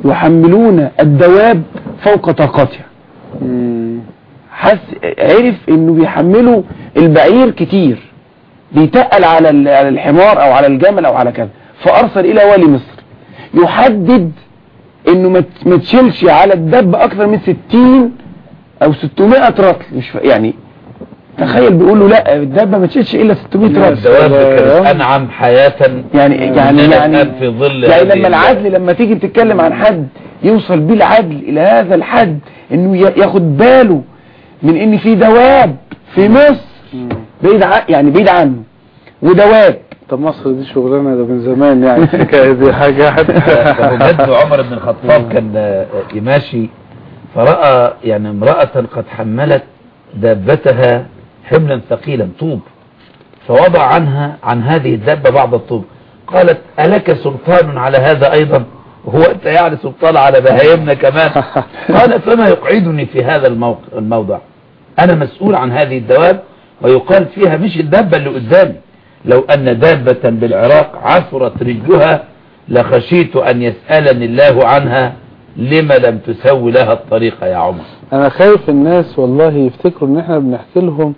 [SPEAKER 1] يحملون الدواب فوق طاقتها
[SPEAKER 2] مم.
[SPEAKER 1] حس عرف انه بيحملوا البعير كتير بيتقل على ال- على الحمار او على الجمل او على كذا فارسل الى والي مصر يحدد انه ما ت- ما تشيلش على الدب اكثر من 60 او 600 رطل مش ف... يعني تخيل بيقول له لا الدبه ما تشيلش الا 600 رطل
[SPEAKER 3] الدواب كانت أنعم حياة
[SPEAKER 1] يعني يعني
[SPEAKER 3] مننا
[SPEAKER 1] يعني
[SPEAKER 3] الآن في ظل
[SPEAKER 1] يعني
[SPEAKER 3] هذه
[SPEAKER 1] لما
[SPEAKER 3] ال-
[SPEAKER 1] العدل لما تيجي تتكلم عن حد يوصل بيه العدل الى هذا الحد انه ي- ياخد باله من ان في دواب في مصر
[SPEAKER 2] مم.
[SPEAKER 1] بعيد عن يعني بعيد عنه ودواب
[SPEAKER 2] طب مصر دي شغلانة ده من زمان يعني الحكاية دي حاجة
[SPEAKER 3] فهو جد عمر بن الخطاب كان آه، ماشي فرأى يعني امرأة قد حملت دابتها حملا ثقيلا طوب فوضع عنها عن هذه الدابة بعض الطوب قالت ألك سلطان على هذا أيضا وهو أنت يعني سلطان على بهايمنا كمان قال فما يقعدني في هذا الموق- الموضع أنا مسؤول عن هذه الدواب ويقال فيها مش الدابة اللي قدامي لو أن دابة بالعراق عثرت رجلها لخشيت أن يسألني الله عنها لما لم تسوي لها الطريقة يا عمر
[SPEAKER 2] انا خايف الناس والله يفتكروا ان احنا بنحكي لهم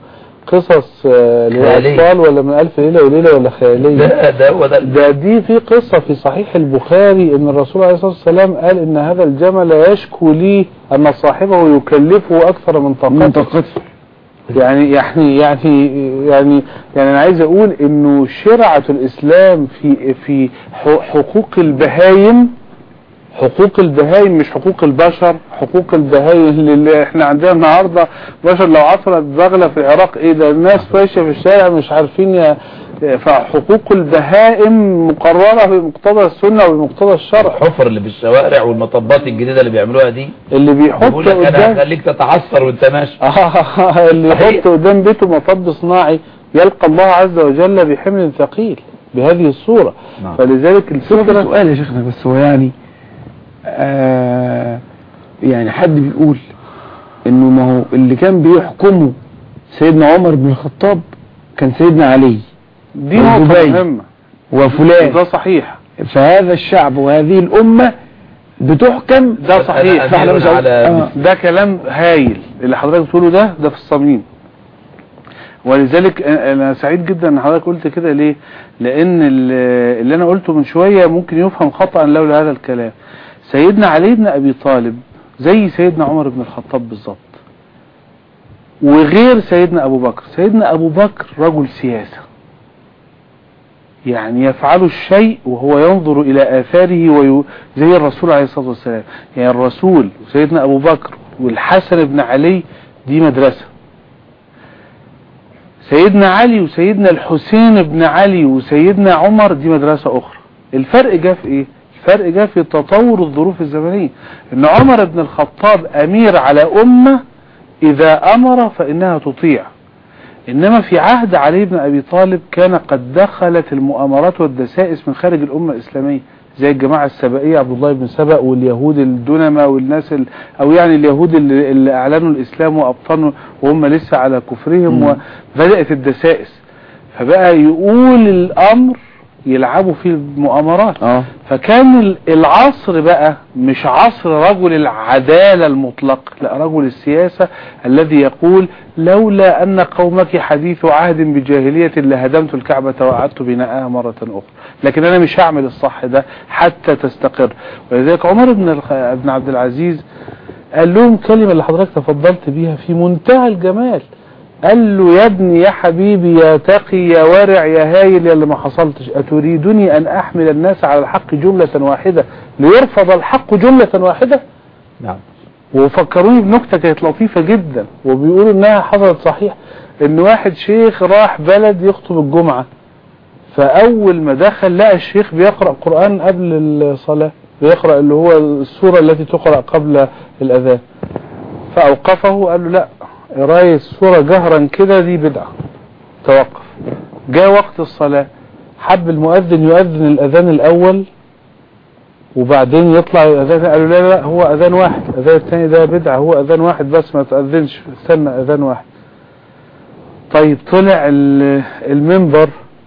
[SPEAKER 2] قصص آه،
[SPEAKER 3] خيالية.
[SPEAKER 2] للاطفال ولا من الف ليلة وليلة ولا خيالية
[SPEAKER 3] ده ده هو ده
[SPEAKER 2] ده دي في قصة في صحيح البخاري ان الرسول عليه الصلاة والسلام قال ان هذا الجمل يشكو لي ان صاحبه يكلفه اكثر من
[SPEAKER 1] من
[SPEAKER 2] طاقته
[SPEAKER 1] طاقته
[SPEAKER 2] يعني يعني يعني يعني يعني انا عايز اقول انه شرعة الاسلام في في ح- حقوق البهايم حقوق البهايم مش حقوق البشر حقوق البهايم اللي احنا عندنا النهارده بشر لو عثرت بغله في العراق ايه ده الناس ماشيه في الشارع مش عارفين يا فحقوق البهائم مقرره بمقتضى السنه وبمقتضى الشرع
[SPEAKER 3] الحفر اللي في الشوارع والمطبات الجديدة اللي بيعملوها دي
[SPEAKER 2] اللي بيحط
[SPEAKER 3] بيقول لك أنا
[SPEAKER 2] قدام
[SPEAKER 3] هخليك تتعثر وأنت ماشي
[SPEAKER 2] آه، اللي
[SPEAKER 3] صحيح.
[SPEAKER 2] يحط قدام بيته مطب صناعي يلقى الله عز وجل بحمل ثقيل بهذه الصورة
[SPEAKER 3] نعم.
[SPEAKER 2] فلذلك
[SPEAKER 1] في
[SPEAKER 2] الفكرة
[SPEAKER 1] سؤال يا شيخنا بس هو يعني آه يعني حد بيقول انه ما هو اللي كان بيحكمه سيدنا عمر بن الخطاب كان سيدنا علي
[SPEAKER 2] دي نقطة
[SPEAKER 1] والزبير.
[SPEAKER 2] مهمة
[SPEAKER 1] وفلان
[SPEAKER 2] ده صحيح
[SPEAKER 1] فهذا الشعب وهذه الأمة بتحكم
[SPEAKER 2] ده صحيح
[SPEAKER 3] أنا
[SPEAKER 1] فاحنا
[SPEAKER 3] أمير
[SPEAKER 1] مش عاوز-
[SPEAKER 3] على
[SPEAKER 1] آه.
[SPEAKER 2] ده كلام هايل اللي حضرتك بتقوله ده ده في الصميم ولذلك انا سعيد جدا ان حضرتك قلت كده ليه لان ال- اللي انا قلته من شوية ممكن يفهم خطأ لولا هذا الكلام سيدنا علي بن ابي طالب زي سيدنا عمر بن الخطاب بالظبط وغير سيدنا ابو بكر سيدنا ابو بكر رجل سياسة يعني يفعل الشيء وهو ينظر إلى آثاره وي... زي الرسول عليه الصلاة والسلام يعني الرسول وسيدنا أبو بكر والحسن بن علي دي مدرسة سيدنا علي وسيدنا الحسين بن علي وسيدنا عمر دي مدرسة أخرى الفرق جاء في إيه الفرق جاء في تطور الظروف الزمنية إن عمر بن الخطاب أمير على أمة إذا أمر فإنها تطيع إنما في عهد علي بن أبي طالب كان قد دخلت المؤامرات والدسائس من خارج الأمة الإسلامية زي الجماعة السبائية عبد الله بن سبأ واليهود الدنمة والناس ال... أو يعني اليهود اللي, اللي أعلنوا الإسلام وأبطنوا وهم لسه على كفرهم
[SPEAKER 1] مم.
[SPEAKER 2] وبدأت الدسائس فبقى يقول الأمر يلعبوا فيه المؤامرات
[SPEAKER 1] اه
[SPEAKER 2] فكان ال- العصر بقى مش عصر رجل العدالة المطلق لا رجل السياسة الذي يقول لولا أن قومك حديث عهد بجاهلية لهدمت الكعبة وأعدت بناءها مرة أخرى لكن أنا مش هعمل الصح ده حتى تستقر ولذلك عمر بن الخ- بن عبد العزيز قال لهم كلمة اللي حضرتك تفضلت بيها في منتهى الجمال قال له يا ابني يا حبيبي يا تقي يا ورع يا هايل يا اللي ما حصلتش أتريدني أن أحمل الناس على الحق جملة واحدة ليرفض الحق جملة واحدة
[SPEAKER 3] نعم
[SPEAKER 2] وفكروني بنكتة كانت لطيفة جدا وبيقولوا انها حصلت صحيح ان واحد شيخ راح بلد يخطب الجمعة فاول ما دخل لقى الشيخ بيقرأ قرآن قبل الصلاة بيقرأ اللي هو السورة التي تقرأ قبل الاذان فاوقفه قال له لا قراية السورة جهرا كده دي بدعة توقف جاء وقت الصلاة حب المؤذن يؤذن الاذان الاول وبعدين يطلع الاذان قالوا لا لا هو اذان واحد الاذان الثاني ده بدعه هو اذان واحد بس ما تاذنش استنى اذان واحد طيب طلع ال- المنبر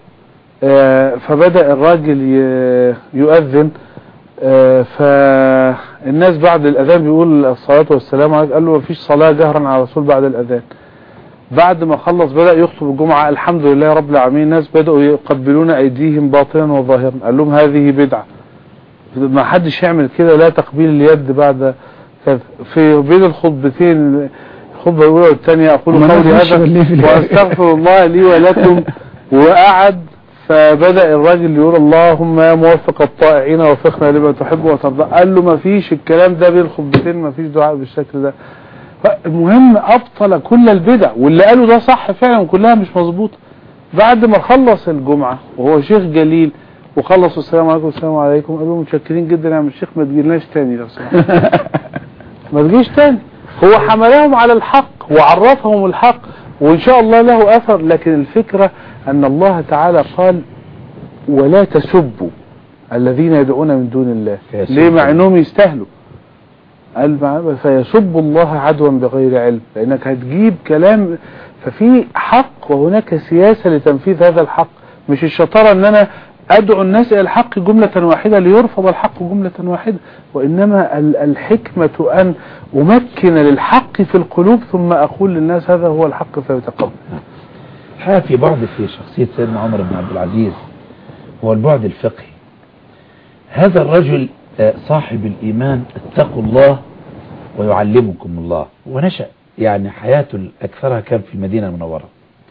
[SPEAKER 2] آه، فبدا الراجل ي- يؤذن آه، فالناس بعد الاذان بيقول الصلاه والسلام عليك قال له مفيش صلاه جهرا على الرسول بعد الاذان بعد ما خلص بدأ يخطب الجمعة الحمد لله رب العالمين الناس بدأوا يقبلون أيديهم باطنا وظاهرا قال لهم هذه بدعة ما حدش يعمل كده لا تقبيل اليد بعد كذا في بين الخطبتين الخطبة الأولى والثانية أقول
[SPEAKER 1] وما
[SPEAKER 2] قولي
[SPEAKER 1] نفعش
[SPEAKER 2] هذا
[SPEAKER 1] بالليل في الآخر.
[SPEAKER 2] وأستغفر الله لي ولكم وقعد فبدأ الراجل يقول اللهم يا موفق الطائعين وفقنا لما تحب وترضى قال له ما فيش الكلام ده بين الخطبتين ما فيش دعاء بالشكل ده المهم أبطل كل البدع واللي قاله ده صح فعلا كلها مش مظبوطه بعد ما خلص الجمعة وهو شيخ جليل وخلص السلام عليكم والسلام عليكم قالوا متشكرين جدا يا عم الشيخ ما تجيلناش تاني لو سمحت ما تجيش تاني هو حملهم على الحق وعرفهم الحق وان شاء الله له اثر لكن الفكرة ان الله تعالى قال ولا تسبوا الذين يدعون من دون الله
[SPEAKER 3] فيسبوا.
[SPEAKER 2] ليه مع انهم يستاهلوا قال مع- فيسب الله عدوا بغير علم لانك هتجيب كلام ففي حق وهناك سياسة لتنفيذ هذا الحق مش الشطارة ان انا ادعو الناس الى الحق جملة واحدة ليرفض الحق جملة واحدة وانما ال- الحكمة ان امكن للحق في القلوب ثم اقول للناس هذا هو الحق فيتقبل
[SPEAKER 3] الحقيقة في بعد في شخصية سيدنا عمر بن عبد العزيز هو البعد الفقهي هذا الرجل آه، صاحب الإيمان اتقوا الله ويعلمكم الله ونشأ يعني حياته أكثرها كان في المدينة المنورة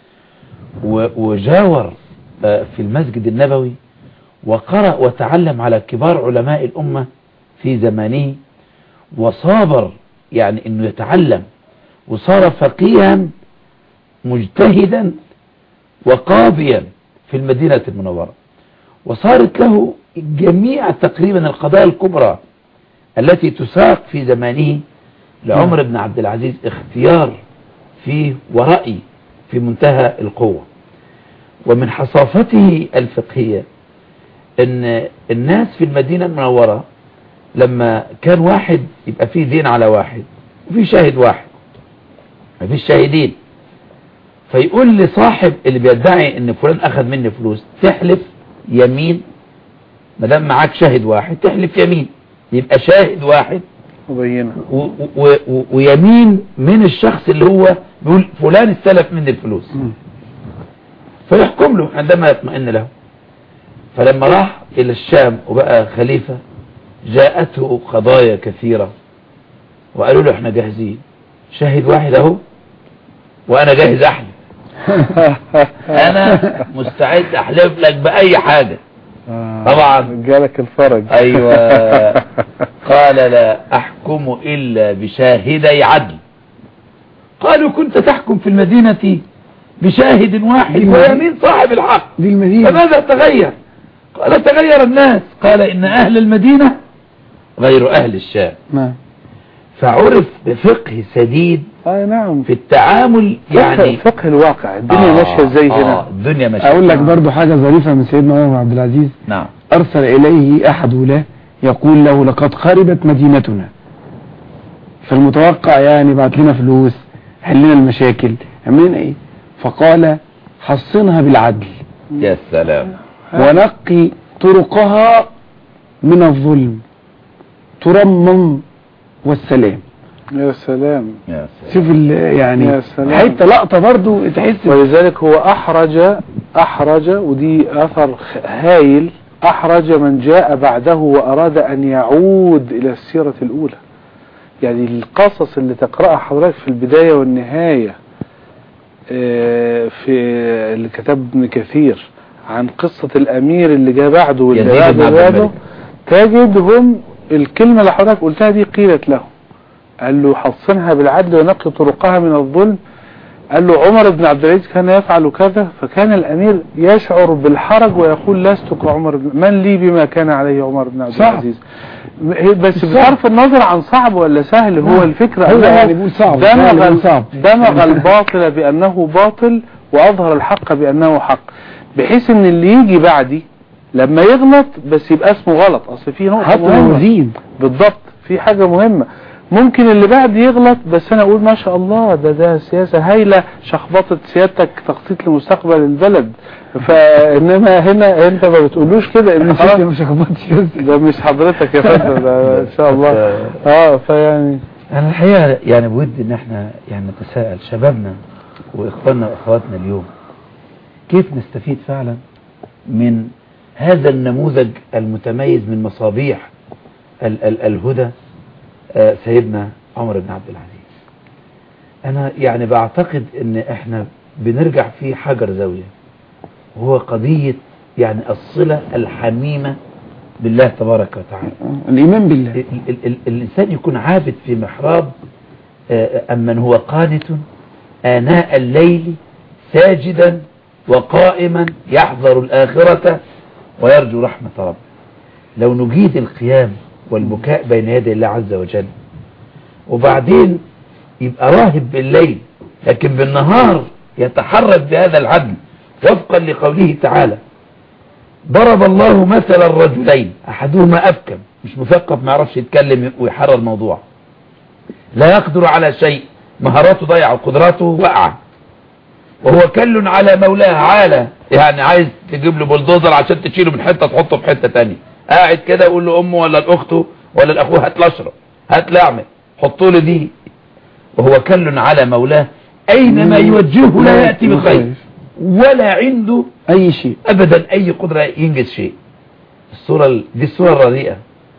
[SPEAKER 3] و- وجاور آه، في المسجد النبوي وقرأ وتعلم على كبار علماء الأمة في زمانه وصابر يعني انه يتعلم وصار فقيها مجتهدا وقاضيا في المدينة المنورة وصارت له جميع تقريبا القضايا الكبرى التي تساق في زمانه لعمر بن عبد العزيز اختيار فيه ورأي في منتهى القوة ومن حصافته الفقهية ان الناس في المدينة المنورة لما كان واحد يبقى فيه دين على واحد وفي شاهد واحد مفيش شاهدين فيقول لصاحب اللي بيدعي ان فلان اخذ مني فلوس تحلف يمين ما دام معاك شاهد واحد تحلف يمين يبقى شاهد واحد
[SPEAKER 2] مبينة
[SPEAKER 3] و و و ويمين من الشخص اللي هو بيقول فلان استلف مني الفلوس فيحكم له عندما يطمئن له فلما راح الى الشام وبقى خليفة جاءته قضايا كثيرة وقالوا له احنا جاهزين شاهد واحد اهو وانا جاهز احلف انا مستعد احلف لك باي حاجة طبعا.
[SPEAKER 2] جالك الفرج
[SPEAKER 3] ايوه قال لا احكم الا بشاهدي عدل قالوا كنت تحكم في المدينة بشاهد واحد ويمين صاحب الحق
[SPEAKER 1] دي المدينة
[SPEAKER 3] فماذا تغير قال تغير الناس قال ان اهل المدينة غير اهل الشام
[SPEAKER 1] نعم
[SPEAKER 3] فعرف بفقه سديد
[SPEAKER 2] اي نعم
[SPEAKER 3] في التعامل
[SPEAKER 2] يعني
[SPEAKER 3] يعني
[SPEAKER 2] فقه الواقع الدنيا
[SPEAKER 3] آه،
[SPEAKER 2] ماشيه ازاي
[SPEAKER 3] آه
[SPEAKER 2] هنا
[SPEAKER 3] الدنيا ماشية
[SPEAKER 1] اقول لك برضو حاجة ظريفة من سيدنا عمر بن عبد العزيز
[SPEAKER 3] نعم
[SPEAKER 1] ارسل اليه احد ولاه يقول له لقد خربت مدينتنا فالمتوقع يعني بعت لنا فلوس حل لنا المشاكل عملنا ايه فقال حصنها بالعدل
[SPEAKER 3] يا سلام
[SPEAKER 1] ونقي طرقها من الظلم ترمم والسلام
[SPEAKER 2] يا سلام
[SPEAKER 3] يا سلام
[SPEAKER 1] شوف ال-
[SPEAKER 2] يا
[SPEAKER 1] يعني
[SPEAKER 2] سلام.
[SPEAKER 1] حته لقطه برضو تحس
[SPEAKER 2] ولذلك هو احرج احرج ودي اثر خ- هايل احرج من جاء بعده واراد ان يعود الى السيرة الاولى يعني القصص اللي تقرأها حضرتك في البداية والنهاية آه، في اللي كتب ابن كثير عن قصة الامير اللي جاء بعده واللي
[SPEAKER 3] يزيد
[SPEAKER 2] بعده
[SPEAKER 3] بن عبد
[SPEAKER 2] بعده
[SPEAKER 3] الملك.
[SPEAKER 2] تجدهم الكلمة اللي حضرتك قلتها دي قيلت له قال له حصنها بالعدل ونقي طرقها من الظلم قال له عمر بن عبد العزيز كان يفعل كذا فكان الامير يشعر بالحرج ويقول لست كعمر بن من لي بما كان عليه عمر بن عبد
[SPEAKER 1] صعب.
[SPEAKER 2] العزيز م- بس
[SPEAKER 1] صعب.
[SPEAKER 2] بصرف النظر عن صعب ولا سهل هو
[SPEAKER 1] نعم.
[SPEAKER 2] الفكرة
[SPEAKER 1] هو
[SPEAKER 2] أنه
[SPEAKER 1] يعني بيقول صعب،
[SPEAKER 2] دمغ,
[SPEAKER 1] يعني بيقول
[SPEAKER 2] ال-
[SPEAKER 1] صعب.
[SPEAKER 2] دمغ الباطل بأنه باطل وأظهر الحق بأنه حق بحيث ان اللي يجي بعدي لما يغلط بس يبقى اسمه غلط اصل في نقطة
[SPEAKER 1] حتى
[SPEAKER 2] مهمة
[SPEAKER 1] وزين
[SPEAKER 2] بالضبط في حاجة مهمة ممكن اللي بعد يغلط بس انا اقول ما شاء الله ده ده سياسة هايلة شخبطة سيادتك تخطيط لمستقبل البلد فانما هنا انت ما بتقولوش كده ان
[SPEAKER 1] انا
[SPEAKER 2] خلاص
[SPEAKER 1] شفت مش هخبطش
[SPEAKER 2] ده مش حضرتك يا فندم ده ان شاء الله اه فيعني
[SPEAKER 3] انا الحقيقة يعني بود ان احنا يعني نتساءل شبابنا واخواننا واخواتنا اليوم كيف نستفيد فعلا من هذا النموذج المتميز من مصابيح ال ال الهدى آه، سيدنا عمر بن عبد العزيز انا يعني بعتقد ان احنا بنرجع في حجر زاوية وهو قضية يعني الصلة الحميمة بالله تبارك وتعالى
[SPEAKER 1] الايمان بالله
[SPEAKER 3] ال ال ال الإنسان يكون عابد في محراب آه، أمن هو قانت آناء الليل ساجدا وقائما يحذر الآخرة ويرجو رحمة ربه لو نجيد القيام والبكاء بين يدي الله عز وجل وبعدين يبقى راهب بالليل لكن بالنهار يتحرك بهذا العدل وفقا لقوله تعالى ضرب الله مثل الرجلين احدهما ابكم مش مثقف ما يعرفش يتكلم ويحرر الموضوع لا يقدر على شيء مهاراته ضيعه وقدراته وقع وهو كل على مولاه عالة يعني عايز تجيب له بلدوزر عشان تشيله من حتة تحطه في حتة تانية قاعد كده يقول له امه ولا الاخته ولا الاخوه هات الاشرب هات لعمة حطوا له دي وهو كل على مولاه اينما يوجهه لا يأتي بخير ولا عنده
[SPEAKER 1] اي شيء
[SPEAKER 3] ابدا اي قدرة ينجز شيء الصورة ال- دي الصورة الرديئة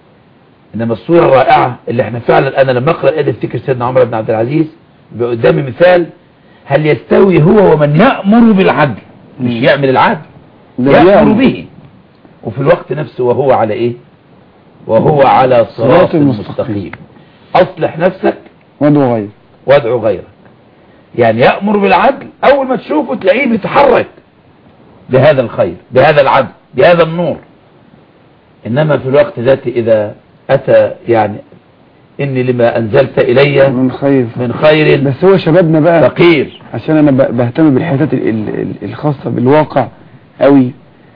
[SPEAKER 3] انما الصورة الرائعة اللي احنا فعلا انا لما اقرأ ادي افتكر سيدنا عمر بن عبد العزيز بيبقى قدامي مثال هل يستوي هو ومن يأمر بالعدل مش
[SPEAKER 1] مم.
[SPEAKER 3] يعمل العدل
[SPEAKER 1] ده
[SPEAKER 3] يأمر
[SPEAKER 1] يأمر.
[SPEAKER 3] به وفي الوقت نفسه وهو على ايه وهو على صراط
[SPEAKER 1] صراط المستقيم.
[SPEAKER 3] مستقيم اصلح نفسك
[SPEAKER 1] وادعو غير
[SPEAKER 3] وادعو غيرك يعني يأمر بالعدل اول ما تشوفه تلاقيه بيتحرك بهذا الخير بهذا العدل بهذا النور انما في الوقت ذاته اذا اتى يعني اني لما انزلت الي
[SPEAKER 1] من خير
[SPEAKER 3] من خير
[SPEAKER 1] بس هو شبابنا بقى
[SPEAKER 3] فقير
[SPEAKER 1] عشان انا ب- بهتم بالحتات ال- ال- ال- الخاصة بالواقع قوي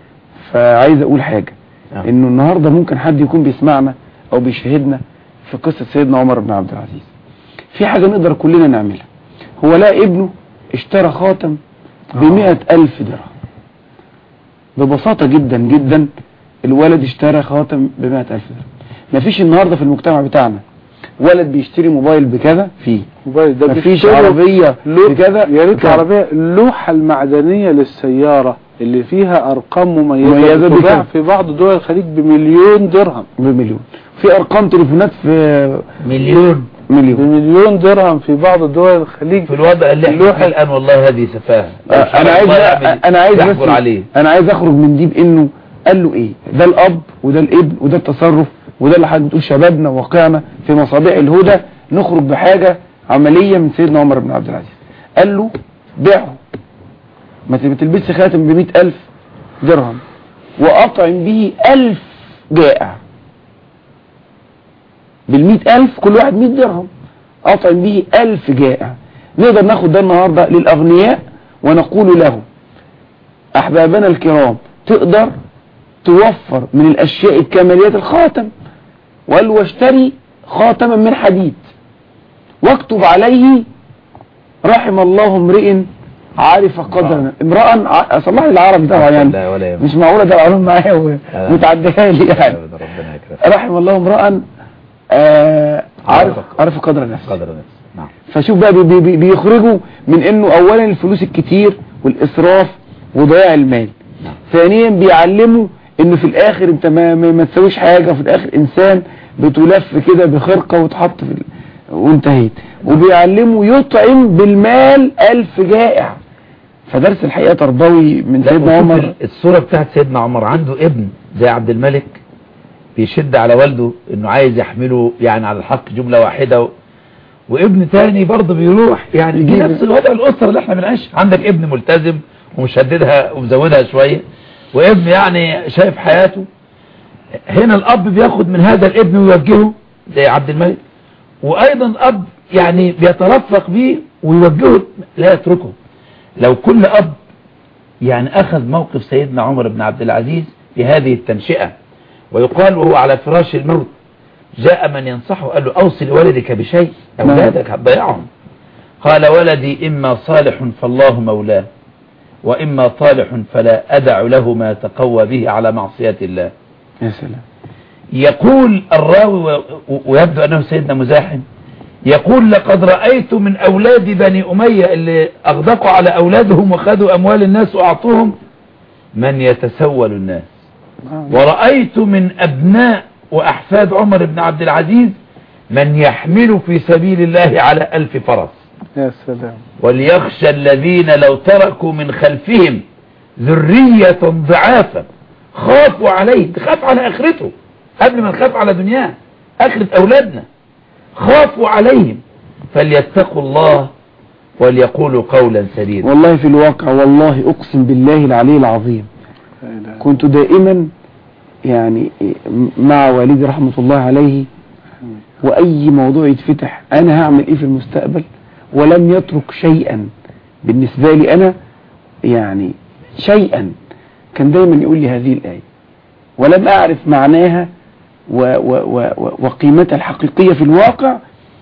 [SPEAKER 1] فعايز اقول حاجة
[SPEAKER 3] نعم.
[SPEAKER 1] انه النهاردة ممكن حد يكون بيسمعنا او بيشاهدنا في قصة سيدنا عمر بن عبد العزيز في حاجة نقدر كلنا نعملها هو لا ابنه اشترى خاتم بمئة الف درهم ببساطة جدا جدا الولد اشترى خاتم بمئة الف درهم مفيش النهاردة في المجتمع بتاعنا ولد بيشتري موبايل بكذا فيه
[SPEAKER 2] موبايل ده
[SPEAKER 1] مفيش
[SPEAKER 2] بيشتروا
[SPEAKER 1] عربية
[SPEAKER 2] لو-
[SPEAKER 1] بكذا
[SPEAKER 2] يا ريت
[SPEAKER 1] بكذا.
[SPEAKER 2] العربية اللوحة المعدنية للسيارة اللي فيها ارقام مميزة
[SPEAKER 1] مميزة
[SPEAKER 2] بتباع
[SPEAKER 1] بكام؟
[SPEAKER 2] في بعض دول الخليج بمليون درهم
[SPEAKER 1] بمليون في ارقام تليفونات في
[SPEAKER 3] مليون
[SPEAKER 1] مليون
[SPEAKER 2] بمليون درهم في بعض دول الخليج
[SPEAKER 3] في الوضع اللي احنا
[SPEAKER 2] اللوحة-
[SPEAKER 3] فيه الان والله هذه سفاهه
[SPEAKER 1] آه، انا عايز
[SPEAKER 3] الله يعمل-
[SPEAKER 1] انا عايز
[SPEAKER 3] يحجر
[SPEAKER 1] بس
[SPEAKER 3] عليه
[SPEAKER 1] انا عايز اخرج من دي بانه قال له ايه ده الاب وده الابن وده التصرف وده اللي حضرتك بتقول شبابنا وواقعنا في مصابيح الهدى نخرج بحاجه عمليه من سيدنا عمر بن عبد العزيز قال له بيعه ما تلبسش خاتم ب ألف درهم واطعم به ألف جائع بالمئة ألف كل واحد مئة درهم أطعم به ألف جائع نقدر ناخد ده النهاردة للأغنياء ونقول له أحبابنا الكرام تقدر توفر من الأشياء الكماليات الخاتم وقال له واشتري خاتما من حديد واكتب عليه رحم الله امرئ عارف قدرا امرأ ع- صلح لي العربي طبعا يعني
[SPEAKER 3] لا ولا يهمك.
[SPEAKER 1] مش معقولة ده العلوم معايا ومتعديها لي يعني
[SPEAKER 3] أبدا، ربنا يكرمك
[SPEAKER 1] رحم الله امرأ آه عارف
[SPEAKER 3] عارف-
[SPEAKER 1] عارف قدر نفسه
[SPEAKER 3] قدر نفسه نعم
[SPEAKER 1] فشوف بقى بي بي بيخرجوا من انه اولا الفلوس الكتير والاسراف وضياع المال
[SPEAKER 3] نعم.
[SPEAKER 1] ثانيا بيعلموا انه في الاخر انت ما, ما, ما تسويش حاجة وفي الاخر انسان بتلف كده بخرقة وتحط في ال... وانتهيت وبيعلموا يطعم بالمال الف جائع فدرس الحقيقة تربوي من
[SPEAKER 3] لا،
[SPEAKER 1] سيدنا
[SPEAKER 3] وشوف
[SPEAKER 1] عمر
[SPEAKER 3] الصورة بتاعت سيدنا عمر عنده ابن زي عبد الملك بيشد على والده انه عايز يحمله يعني على الحق جملة واحدة و... وابن تاني برضه بيروح يعني دي
[SPEAKER 1] يجيب-
[SPEAKER 3] نفس الوضع الاسرة اللي احنا بنعيش عندك ابن ملتزم ومشددها ومزودها شوية وابن يعني شايف حياته هنا الاب بياخد من هذا الابن ويوجهه زي عبد الملك وايضا الاب يعني بيترفق بيه ويوجهه لا يتركه لو كل اب يعني أخذ موقف سيدنا عمر بن عبد العزيز في هذه التنشئة ويقال وهو على فراش الموت جاء من ينصحه قال له أوصي لولدك بشيء أولادك هتضيعهم قال ولدي إما صالح فالله مولاه وإما طالح فلا أدع له ما يتقوى به على معصية الله
[SPEAKER 1] يا سلام
[SPEAKER 3] يقول الراوي و- و- ويبدو أنه سيدنا مزاحم يقول لقد رأيت من أولاد بني أمية اللي أغدقوا على أولادهم وخذوا أموال الناس وأعطوهم من يتسول الناس ورأيت من أبناء وأحفاد عمر بن عبد العزيز من يحمل في سبيل الله على ألف فرس
[SPEAKER 2] يا سلام
[SPEAKER 3] وليخشى الذين لو تركوا من خلفهم ذرية ضعافا خافوا عليه تخاف على آخرته قبل ما نخاف على دنياه آخرة أولادنا خافوا عليهم فليتقوا الله وليقولوا قولا سديدا
[SPEAKER 1] والله في الواقع والله اقسم بالله العلي العظيم
[SPEAKER 2] لا إله
[SPEAKER 1] كنت دائما يعني مع والدي رحمة الله عليه وأي موضوع يتفتح أنا هعمل إيه في المستقبل ولم يترك شيئا بالنسبة لي أنا يعني شيئا كان دايما يقول لي هذه الآية ولم أعرف معناها و و و و وقيمتها الحقيقية في الواقع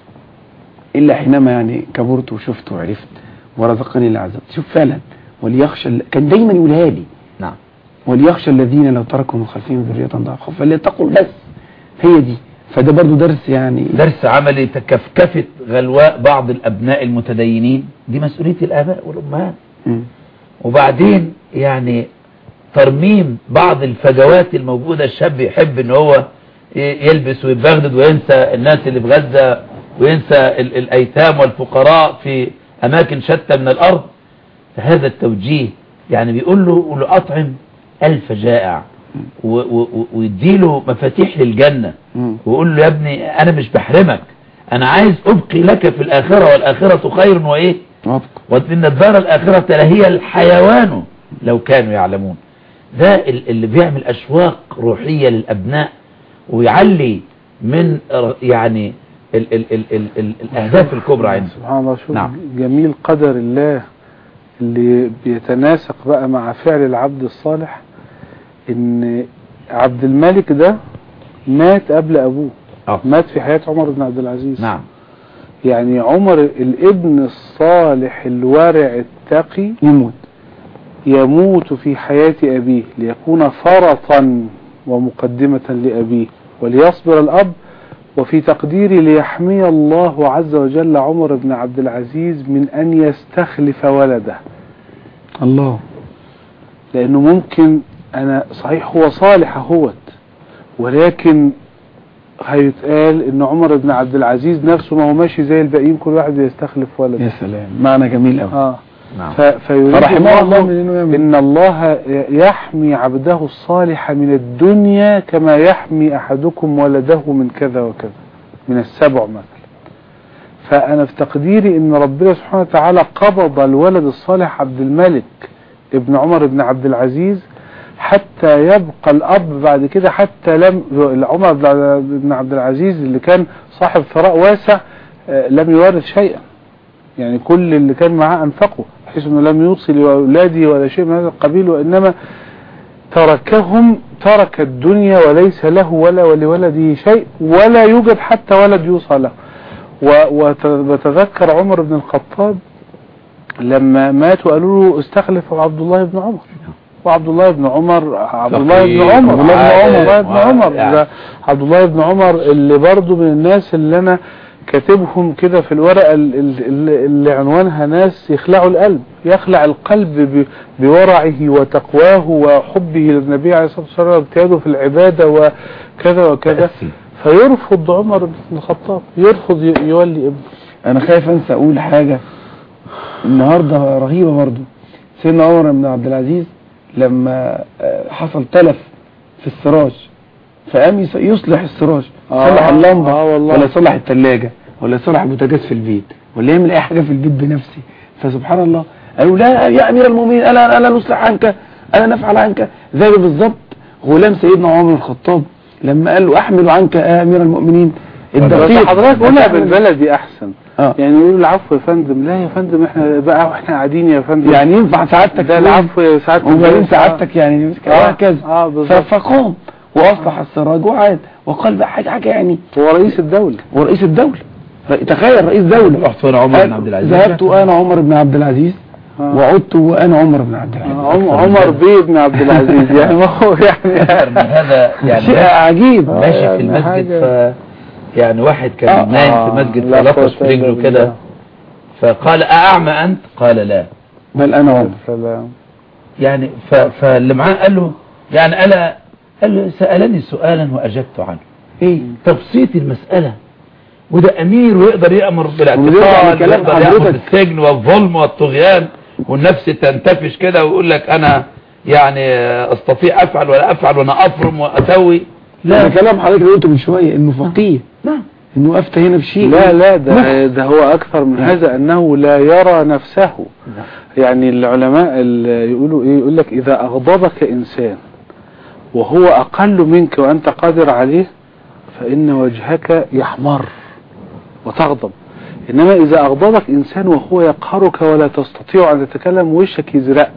[SPEAKER 1] إلا حينما يعني كبرت وشفت وعرفت ورزقني الله عز وجل شوف فعلا وليخشى ال- كان دايما يقولها لي
[SPEAKER 3] نعم
[SPEAKER 1] وليخشى الذين لو تركوا من خلفهم ذرية ضعفا فليتقوا بس هي دي فده برضو درس يعني
[SPEAKER 3] درس عملي تكفكفة غلواء بعض الأبناء المتدينين دي مسؤولية الآباء والأمهات
[SPEAKER 1] مم.
[SPEAKER 3] وبعدين يعني ترميم بعض الفجوات الموجودة الشاب يحب ان هو ي- يلبس ويبغدد وينسى الناس اللي في غزة وينسى ال- الأيتام والفقراء في أماكن شتى من الأرض فهذا التوجيه يعني بيقول له قول له أطعم ألف جائع و- و- و- ويديله مفاتيح للجنة
[SPEAKER 1] مم.
[SPEAKER 3] ويقول له يا ابني أنا مش بحرمك أنا عايز أبقي لك في الآخرة والآخرة خير وإيه
[SPEAKER 1] وابقى
[SPEAKER 3] وإن الدار الآخرة لهي الحيوان لو كانوا يعلمون ده ال- اللي بيعمل أشواق روحية للأبناء ويعلي من ر- يعني ال ال ال ال ال الأهداف الكبرى عنده
[SPEAKER 2] سبحان الله شوف
[SPEAKER 3] نعم.
[SPEAKER 2] جميل قدر الله اللي بيتناسق بقى مع فعل العبد الصالح ان عبد الملك ده مات قبل ابوه
[SPEAKER 3] آه.
[SPEAKER 2] مات في حياة عمر بن عبد العزيز
[SPEAKER 3] نعم
[SPEAKER 2] يعني عمر الابن الصالح الورع التقي
[SPEAKER 1] يموت
[SPEAKER 2] يموت في حياة أبيه ليكون فرطا ومقدمة لأبيه وليصبر الأب وفي تقديري ليحمي الله عز وجل عمر بن عبد العزيز من أن يستخلف ولده
[SPEAKER 1] الله
[SPEAKER 2] لأنه ممكن أنا صحيح هو صالح اهوت ولكن هيتقال ان عمر بن عبد العزيز نفسه ما هو ماشي زي الباقيين كل واحد بيستخلف ولد
[SPEAKER 1] يا سلام معنى جميل قوي
[SPEAKER 2] اه
[SPEAKER 3] نعم
[SPEAKER 2] ف- فيريد
[SPEAKER 1] فرحمه الله
[SPEAKER 2] الله
[SPEAKER 1] من انه يعمل
[SPEAKER 2] ان الله يحمي عبده الصالح من الدنيا كما يحمي احدكم ولده من كذا وكذا من السبع مثلا فانا في تقديري ان ربنا سبحانه وتعالى قبض الولد الصالح عبد الملك ابن عمر بن عبد العزيز حتى يبقى الاب بعد كده حتى لم عمر بن عبد العزيز اللي كان صاحب ثراء واسع آه، لم يورث شيئا يعني كل اللي كان معاه انفقه بحيث انه لم يوصي لاولاده ولا شيء من هذا القبيل وانما تركهم ترك الدنيا وليس له ولا ولولده شيء ولا يوجد حتى ولد يوصى له و- وت- وتذكر عمر بن الخطاب لما مات وقالوا له استخلف عبد الله بن عمر وعبد الله بن عمر عبد الله بن
[SPEAKER 3] فقيه
[SPEAKER 2] عمر عبد الله بن عمر
[SPEAKER 3] وعالم
[SPEAKER 2] عبد الله بن عمر
[SPEAKER 3] يعني.
[SPEAKER 2] ده عبد الله بن عمر اللي برضو من الناس اللي انا كاتبهم كده في الورقة ال- ال- ال- اللي عنوانها ناس يخلعوا القلب يخلع القلب ب- بورعه وتقواه وحبه للنبي عليه الصلاة والسلام واجتهاده في العبادة وكذا وكذا
[SPEAKER 3] تأسي.
[SPEAKER 2] فيرفض عمر بن الخطاب يرفض ي- يولي ابنه
[SPEAKER 1] انا خايف انسى اقول حاجة النهاردة رهيبة برضو سيدنا عمر بن عبد العزيز لما آه، حصل تلف في السراج فقام يص- يصلح السراج
[SPEAKER 2] آه،
[SPEAKER 1] يصلح اللمبة
[SPEAKER 2] آه والله.
[SPEAKER 1] ولا يصلح الثلاجة ولا يصلح البوتاجاز في البيت ولا يعمل اي حاجة في البيت بنفسه فسبحان الله قالوا لا يا امير المؤمنين الا الا نصلح عنك الا نفعل عنك زي بالظبط غلام سيدنا عمر بن الخطاب لما قال له احمل عنك يا امير المؤمنين الدقيق
[SPEAKER 2] حضرتك قولها بالبلدي احسن
[SPEAKER 1] اه
[SPEAKER 2] يعني يقولوا العفو يا فندم لا يا فندم احنا بقى واحنا قاعدين يا فندم
[SPEAKER 1] يعني ينفع سعادتك
[SPEAKER 2] ده
[SPEAKER 1] تقول
[SPEAKER 2] العفو يا سعادة
[SPEAKER 1] وبعدين
[SPEAKER 2] الرئيس.
[SPEAKER 1] سعادتك يعني
[SPEAKER 2] آه.
[SPEAKER 1] وهكذا
[SPEAKER 2] اه
[SPEAKER 1] ف-
[SPEAKER 2] بالظبط
[SPEAKER 1] فقام واصلح السراج وعاد وقال بقى حاجه حاجه يعني
[SPEAKER 2] هو رئيس الدولة
[SPEAKER 1] هو رئيس الدوله ر- تخيل رئيس دوله
[SPEAKER 3] رحت فين عمر بن عبد العزيز
[SPEAKER 1] ذهبت وانا عمر بن عبد العزيز
[SPEAKER 2] آه.
[SPEAKER 1] وعدت وانا عمر بن عبد العزيز
[SPEAKER 2] آه، عم- عمر بيه بن عبد العزيز يعني ما هو
[SPEAKER 3] أكثر من
[SPEAKER 2] يعني
[SPEAKER 3] هذا يعني
[SPEAKER 1] شيء عجيب
[SPEAKER 2] آه.
[SPEAKER 3] ماشي في
[SPEAKER 2] يعني
[SPEAKER 3] المسجد
[SPEAKER 2] حاجة-
[SPEAKER 3] ف يعني واحد كان
[SPEAKER 1] آه.
[SPEAKER 3] نايم
[SPEAKER 2] آه،
[SPEAKER 3] في مسجد
[SPEAKER 2] لا
[SPEAKER 3] فلطش في
[SPEAKER 2] قوة إلا
[SPEAKER 3] رجله كده
[SPEAKER 2] بالله.
[SPEAKER 3] فقال أأعمى أنت قال لا
[SPEAKER 1] بل انا عمر
[SPEAKER 2] سلام
[SPEAKER 3] يعني ف... فاللي معاه قال له يعني ألا قال له سألني سؤالا وأجبت عنه
[SPEAKER 1] ايه
[SPEAKER 3] تبسيط المسألة وده أمير ويقدر يأمر
[SPEAKER 1] ويرجع
[SPEAKER 3] بالاعتقال
[SPEAKER 1] لكلام
[SPEAKER 3] ويقدر يأمر
[SPEAKER 1] حضرتك.
[SPEAKER 3] بالسجن والظلم والطغيان والنفس تنتفش كده ويقول لك أنا يعني أستطيع أفعل ولا أفعل وأنا أفرم وأسوي
[SPEAKER 1] لا
[SPEAKER 3] لا
[SPEAKER 1] ده كلام حضرتك اللي قلته من شويه انه فقيه
[SPEAKER 3] نعم
[SPEAKER 1] انه افتى هنا بشيء
[SPEAKER 2] لا لا
[SPEAKER 1] مخ.
[SPEAKER 2] ده, ده هو أكثر من هذا أنه لا يرى نفسه يعني العلماء اللي يقولوا إيه يقول لك إذا أغضبك إنسان وهو أقل منك وأنت قادر عليه فإن وجهك يحمر وتغضب إنما إذا أغضبك إنسان وهو يقهرك ولا تستطيع أن تتكلم وشك يزرق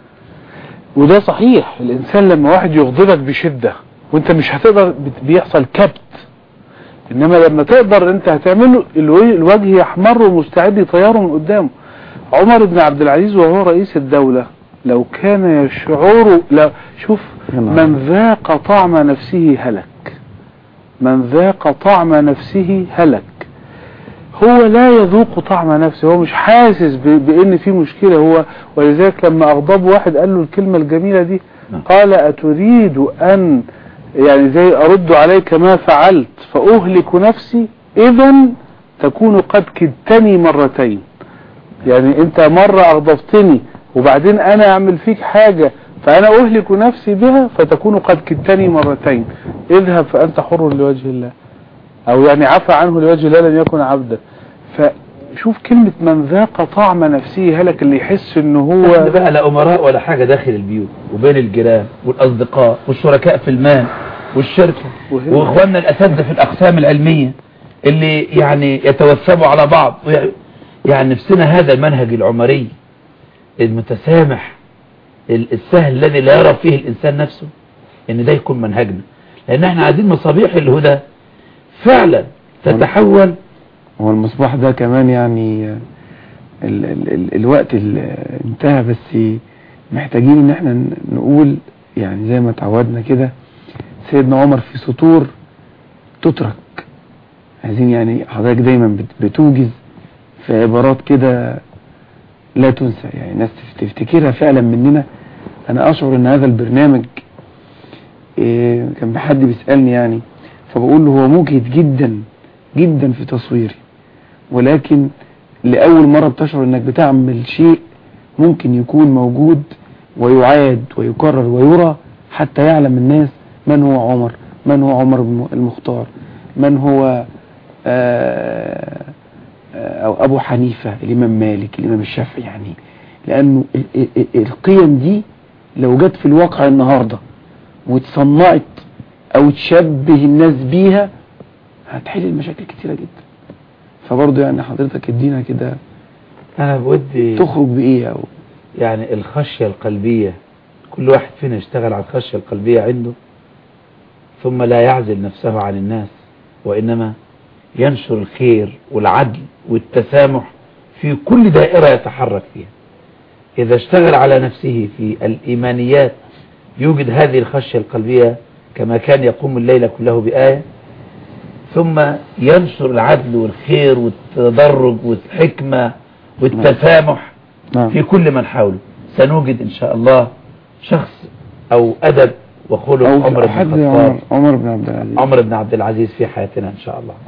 [SPEAKER 2] وده صحيح الإنسان لما واحد يغضبك بشدة وانت مش هتقدر بت- بيحصل كبت انما لما تقدر انت هتعمله الو- الوجه يحمر ومستعد يطيره من قدامه عمر بن عبد العزيز وهو رئيس الدولة لو كان يشعر لا شوف
[SPEAKER 1] يا نهار
[SPEAKER 2] من ذاق طعم نفسه هلك من ذاق طعم نفسه هلك هو لا يذوق طعم نفسه هو مش حاسس ب- بان في مشكلة هو ولذلك لما اغضب واحد قال له الكلمة الجميلة دي
[SPEAKER 3] نعم.
[SPEAKER 2] قال اتريد ان يعني زي ارد عليك ما فعلت فاهلك نفسي اذا تكون قد كدتني مرتين يعني انت مرة اغضبتني وبعدين انا اعمل فيك حاجة فانا اهلك نفسي بها فتكون قد كدتني مرتين اذهب فانت حر لوجه الله او يعني عفى عنه لوجه الله لم يكن عبدا فشوف كلمة من ذاق طعم نفسه هلك اللي يحس ان هو
[SPEAKER 3] احنا بقى لا امراء ولا حاجة داخل البيوت وبين الجيران والاصدقاء والشركاء في المال والشركة
[SPEAKER 2] وهنا-
[SPEAKER 3] واخواننا الاساتذة في الاقسام العلمية اللي يعني يتوثبوا على بعض ويع- يعني نفسنا هذا المنهج العمري المتسامح ال- السهل الذي لا يرى فيه الانسان نفسه ان ده يكون منهجنا لان احنا عايزين مصابيح الهدى فعلا تتحول
[SPEAKER 1] هو المصباح ده كمان يعني آه، ال ال ال الوقت اللي انتهى بس محتاجين ان احنا ن- نقول يعني زي ما تعودنا كده سيدنا عمر في سطور تترك عايزين يعني حضرتك دايما بت- بتوجز في عبارات كده لا تنسى يعني الناس تف- تفتكرها فعلا مننا انا اشعر ان هذا البرنامج إيه، كان حد بيسألني يعني فبقول له هو مجهد جدا جدا في تصويري ولكن لأول مرة بتشعر انك بتعمل شيء ممكن يكون موجود ويعاد ويكرر ويرى حتى يعلم الناس من هو عمر من هو عمر بن المختار من هو آه، آه، أو أبو حنيفة الإمام مالك الإمام الشافعي يعني لأنه ال- ال- ال- القيم دي لو جت في الواقع النهاردة واتصنعت أو تشبه الناس بيها هتحل المشاكل كتيرة جدا فبرضه يعني حضرتك ادينا كده
[SPEAKER 3] انا بودي
[SPEAKER 1] تخرج بإيه أو
[SPEAKER 3] يعني الخشية القلبية كل واحد فينا يشتغل على الخشية القلبية عنده ثم لا يعزل نفسه عن الناس وإنما ينشر الخير والعدل والتسامح في كل دائرة يتحرك فيها إذا اشتغل على نفسه في الإيمانيات يوجد هذه الخشية القلبية كما كان يقوم الليل كله بآية ثم ينشر العدل والخير والتدرج والحكمة والتسامح
[SPEAKER 1] نعم
[SPEAKER 3] في كل من حوله سنوجد إن شاء الله شخص أو أدب وخلق
[SPEAKER 1] أو
[SPEAKER 3] عمر بن
[SPEAKER 1] حد
[SPEAKER 3] الخطاب
[SPEAKER 1] عمر, عمر بن عبد العزيز
[SPEAKER 3] عمر بن عبد العزيز في حياتنا إن شاء الله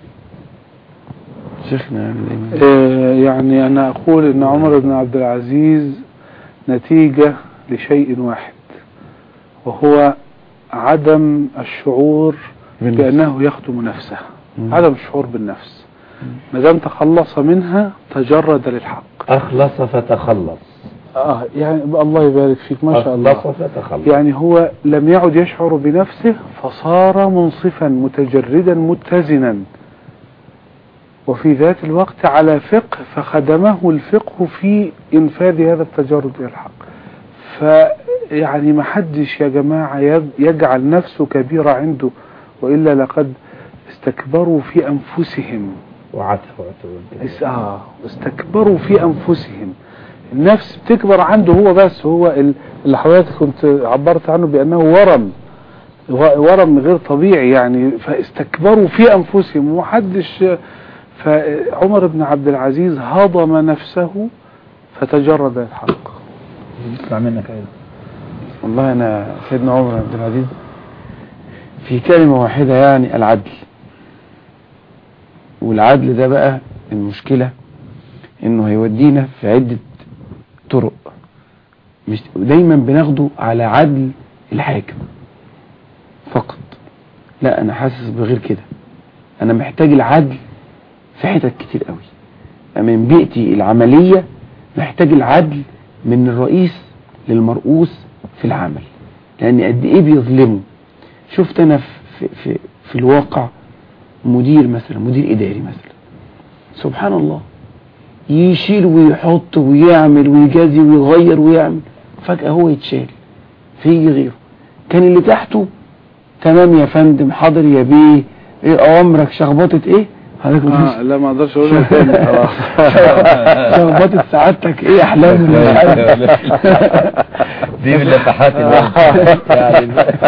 [SPEAKER 1] شيخنا يعني دايما
[SPEAKER 2] آه، يعني أنا أقول أن عمر بن عبد العزيز نتيجة لشيء واحد وهو عدم الشعور بأنه يخدم نفسه
[SPEAKER 1] مم.
[SPEAKER 2] عدم الشعور بالنفس ما دام تخلص منها تجرد للحق
[SPEAKER 3] أخلص فتخلص
[SPEAKER 2] آه يعني الله يبارك فيك ما شاء الله
[SPEAKER 3] أخلص فتخلص
[SPEAKER 2] يعني هو لم يعد يشعر بنفسه فصار منصفا متجردا متزنا وفي ذات الوقت على فقه فخدمه الفقه في إنفاذ هذا التجرد إلى الحق فيعني ما حدش يا جماعة يج- يجعل نفسه كبيرة عنده وإلا لقد استكبروا في أنفسهم
[SPEAKER 3] وعته وعته
[SPEAKER 2] اس- آه استكبروا في أنفسهم النفس بتكبر عنده هو بس هو ال- اللي حضرتك كنت عبرت عنه بأنه ورم و- ورم غير طبيعي يعني فاستكبروا في أنفسهم ومحدش فعمر بن عبد العزيز هضم نفسه فتجرد الحق
[SPEAKER 3] نسمع منك أيضا
[SPEAKER 1] والله أنا سيدنا عمر بن عبد العزيز في كلمة واحدة يعني العدل والعدل ده بقى المشكلة انه هيودينا في عدة طرق مش دايما بناخده على عدل الحاكم فقط لا انا حاسس بغير كده انا محتاج العدل في حتت كتير قوي من بيئتي العملية محتاج العدل من الرئيس للمرؤوس في العمل لان قد ايه بيظلموا شفت انا في, في, في, في الواقع مدير مثلا مدير اداري مثلا سبحان الله يشيل ويحط ويعمل ويجازي ويغير ويعمل فجأة هو يتشال فيجي غيره كان اللي تحته تمام يا فندم حاضر يا بيه ايه اوامرك شخبطت ايه حضرتك مفيش
[SPEAKER 2] آه لا ما اقدرش اقولها تاني خلاص
[SPEAKER 1] شخبطت سعادتك ايه احلام ولا حاجة؟
[SPEAKER 3] دي من لفحات الوحي يعني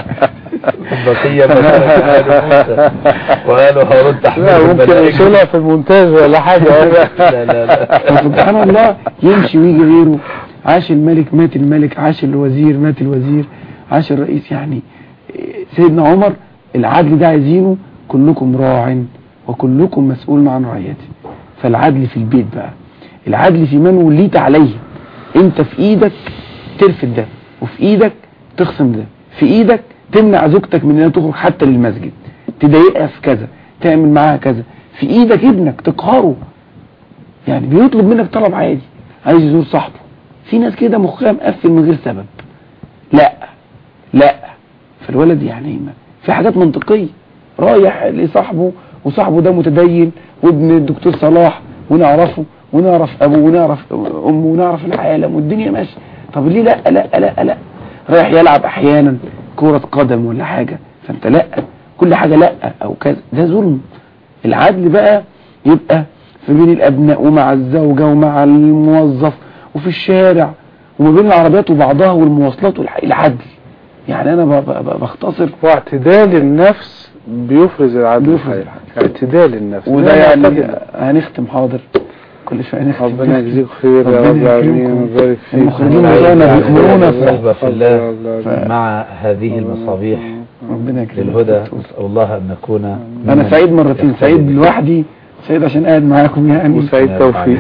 [SPEAKER 3] البقية مسألة وقالوا هارون تحمل
[SPEAKER 2] لا ممكن
[SPEAKER 3] الملائكة.
[SPEAKER 2] يشيلها في المونتاج ولا حاجة
[SPEAKER 3] لا لا لا
[SPEAKER 1] فسبحان الله يمشي ويجي غيره عاش الملك مات الملك عاش الوزير مات الوزير عاش الرئيس يعني إيه، سيدنا عمر العدل ده عايزينه كلكم راع وكلكم مسؤول عن رعيته فالعدل في البيت بقى العدل في من وليت عليه انت في ايدك ترفد ده وفي ايدك تخصم ده في ايدك تمنع زوجتك من انها تخرج حتى للمسجد تضايقها في كذا تعمل معاها كذا في ايدك ابنك تقهره يعني بيطلب منك طلب عادي عايز يزور صاحبه في ناس كده مخها مقفل من غير سبب لا لا فالولد يعني ما في حاجات منطقية رايح لصاحبه وصاحبه ده متدين وابن الدكتور صلاح ونعرفه ونعرف ابوه ونعرف امه ونعرف العالم والدنيا ماشيه طب ليه لا لا لا لا رايح يلعب احيانا كرة قدم ولا حاجة فانت لا كل حاجة لا او كذا ده ظلم العدل بقى يبقى في بين الابناء ومع الزوجة ومع الموظف وفي الشارع وما بين العربيات وبعضها والمواصلات والح- العدل يعني انا ب- ب- ب- بختصر
[SPEAKER 2] واعتدال النفس بيفرز العدل
[SPEAKER 1] بيفرز
[SPEAKER 2] الحقيقي. اعتدال النفس
[SPEAKER 1] وده
[SPEAKER 2] لا
[SPEAKER 1] يعني
[SPEAKER 2] يعتدل.
[SPEAKER 1] هنختم حاضر كل شويه نختم
[SPEAKER 2] ربنا يجزيك خير يا
[SPEAKER 1] ربنا
[SPEAKER 2] رب العالمين
[SPEAKER 1] يكرمكم.
[SPEAKER 2] ويبارك فيك
[SPEAKER 1] المخرجين
[SPEAKER 3] بتوعنا
[SPEAKER 1] بيأمرونا
[SPEAKER 3] في- في الله
[SPEAKER 2] ف...
[SPEAKER 3] مع هذه المصابيح
[SPEAKER 1] ربنا يكرمك
[SPEAKER 3] للهدى
[SPEAKER 1] دكتور.
[SPEAKER 3] نسأل الله أن نكون
[SPEAKER 1] انا
[SPEAKER 3] ممن
[SPEAKER 1] سعيد مرتين
[SPEAKER 3] يقتدي
[SPEAKER 1] سعيد
[SPEAKER 3] به.
[SPEAKER 1] لوحدي سعيد عشان قاعد معاكم يعني
[SPEAKER 2] وسعيد توفيق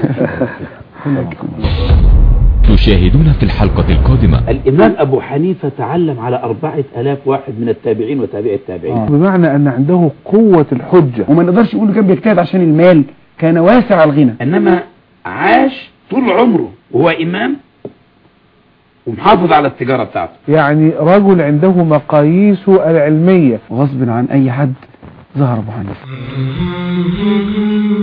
[SPEAKER 4] تشاهدون في الحلقة القادمة
[SPEAKER 5] الإمام أبو حنيفة تعلم على أربعة ألاف واحد من التابعين وتابع التابعين
[SPEAKER 2] بمعنى ان عنده قوة الحجة
[SPEAKER 1] وما نقدرش نقول كان بيجتهد عشان المال كان واسع الغنى
[SPEAKER 5] إنما عاش طول عمره وهو إمام ومحافظ على التجارة بتاعته
[SPEAKER 2] يعني رجل عنده مقاييس العلمية
[SPEAKER 1] وغصب عن اي حد ظهر ابو حنيفه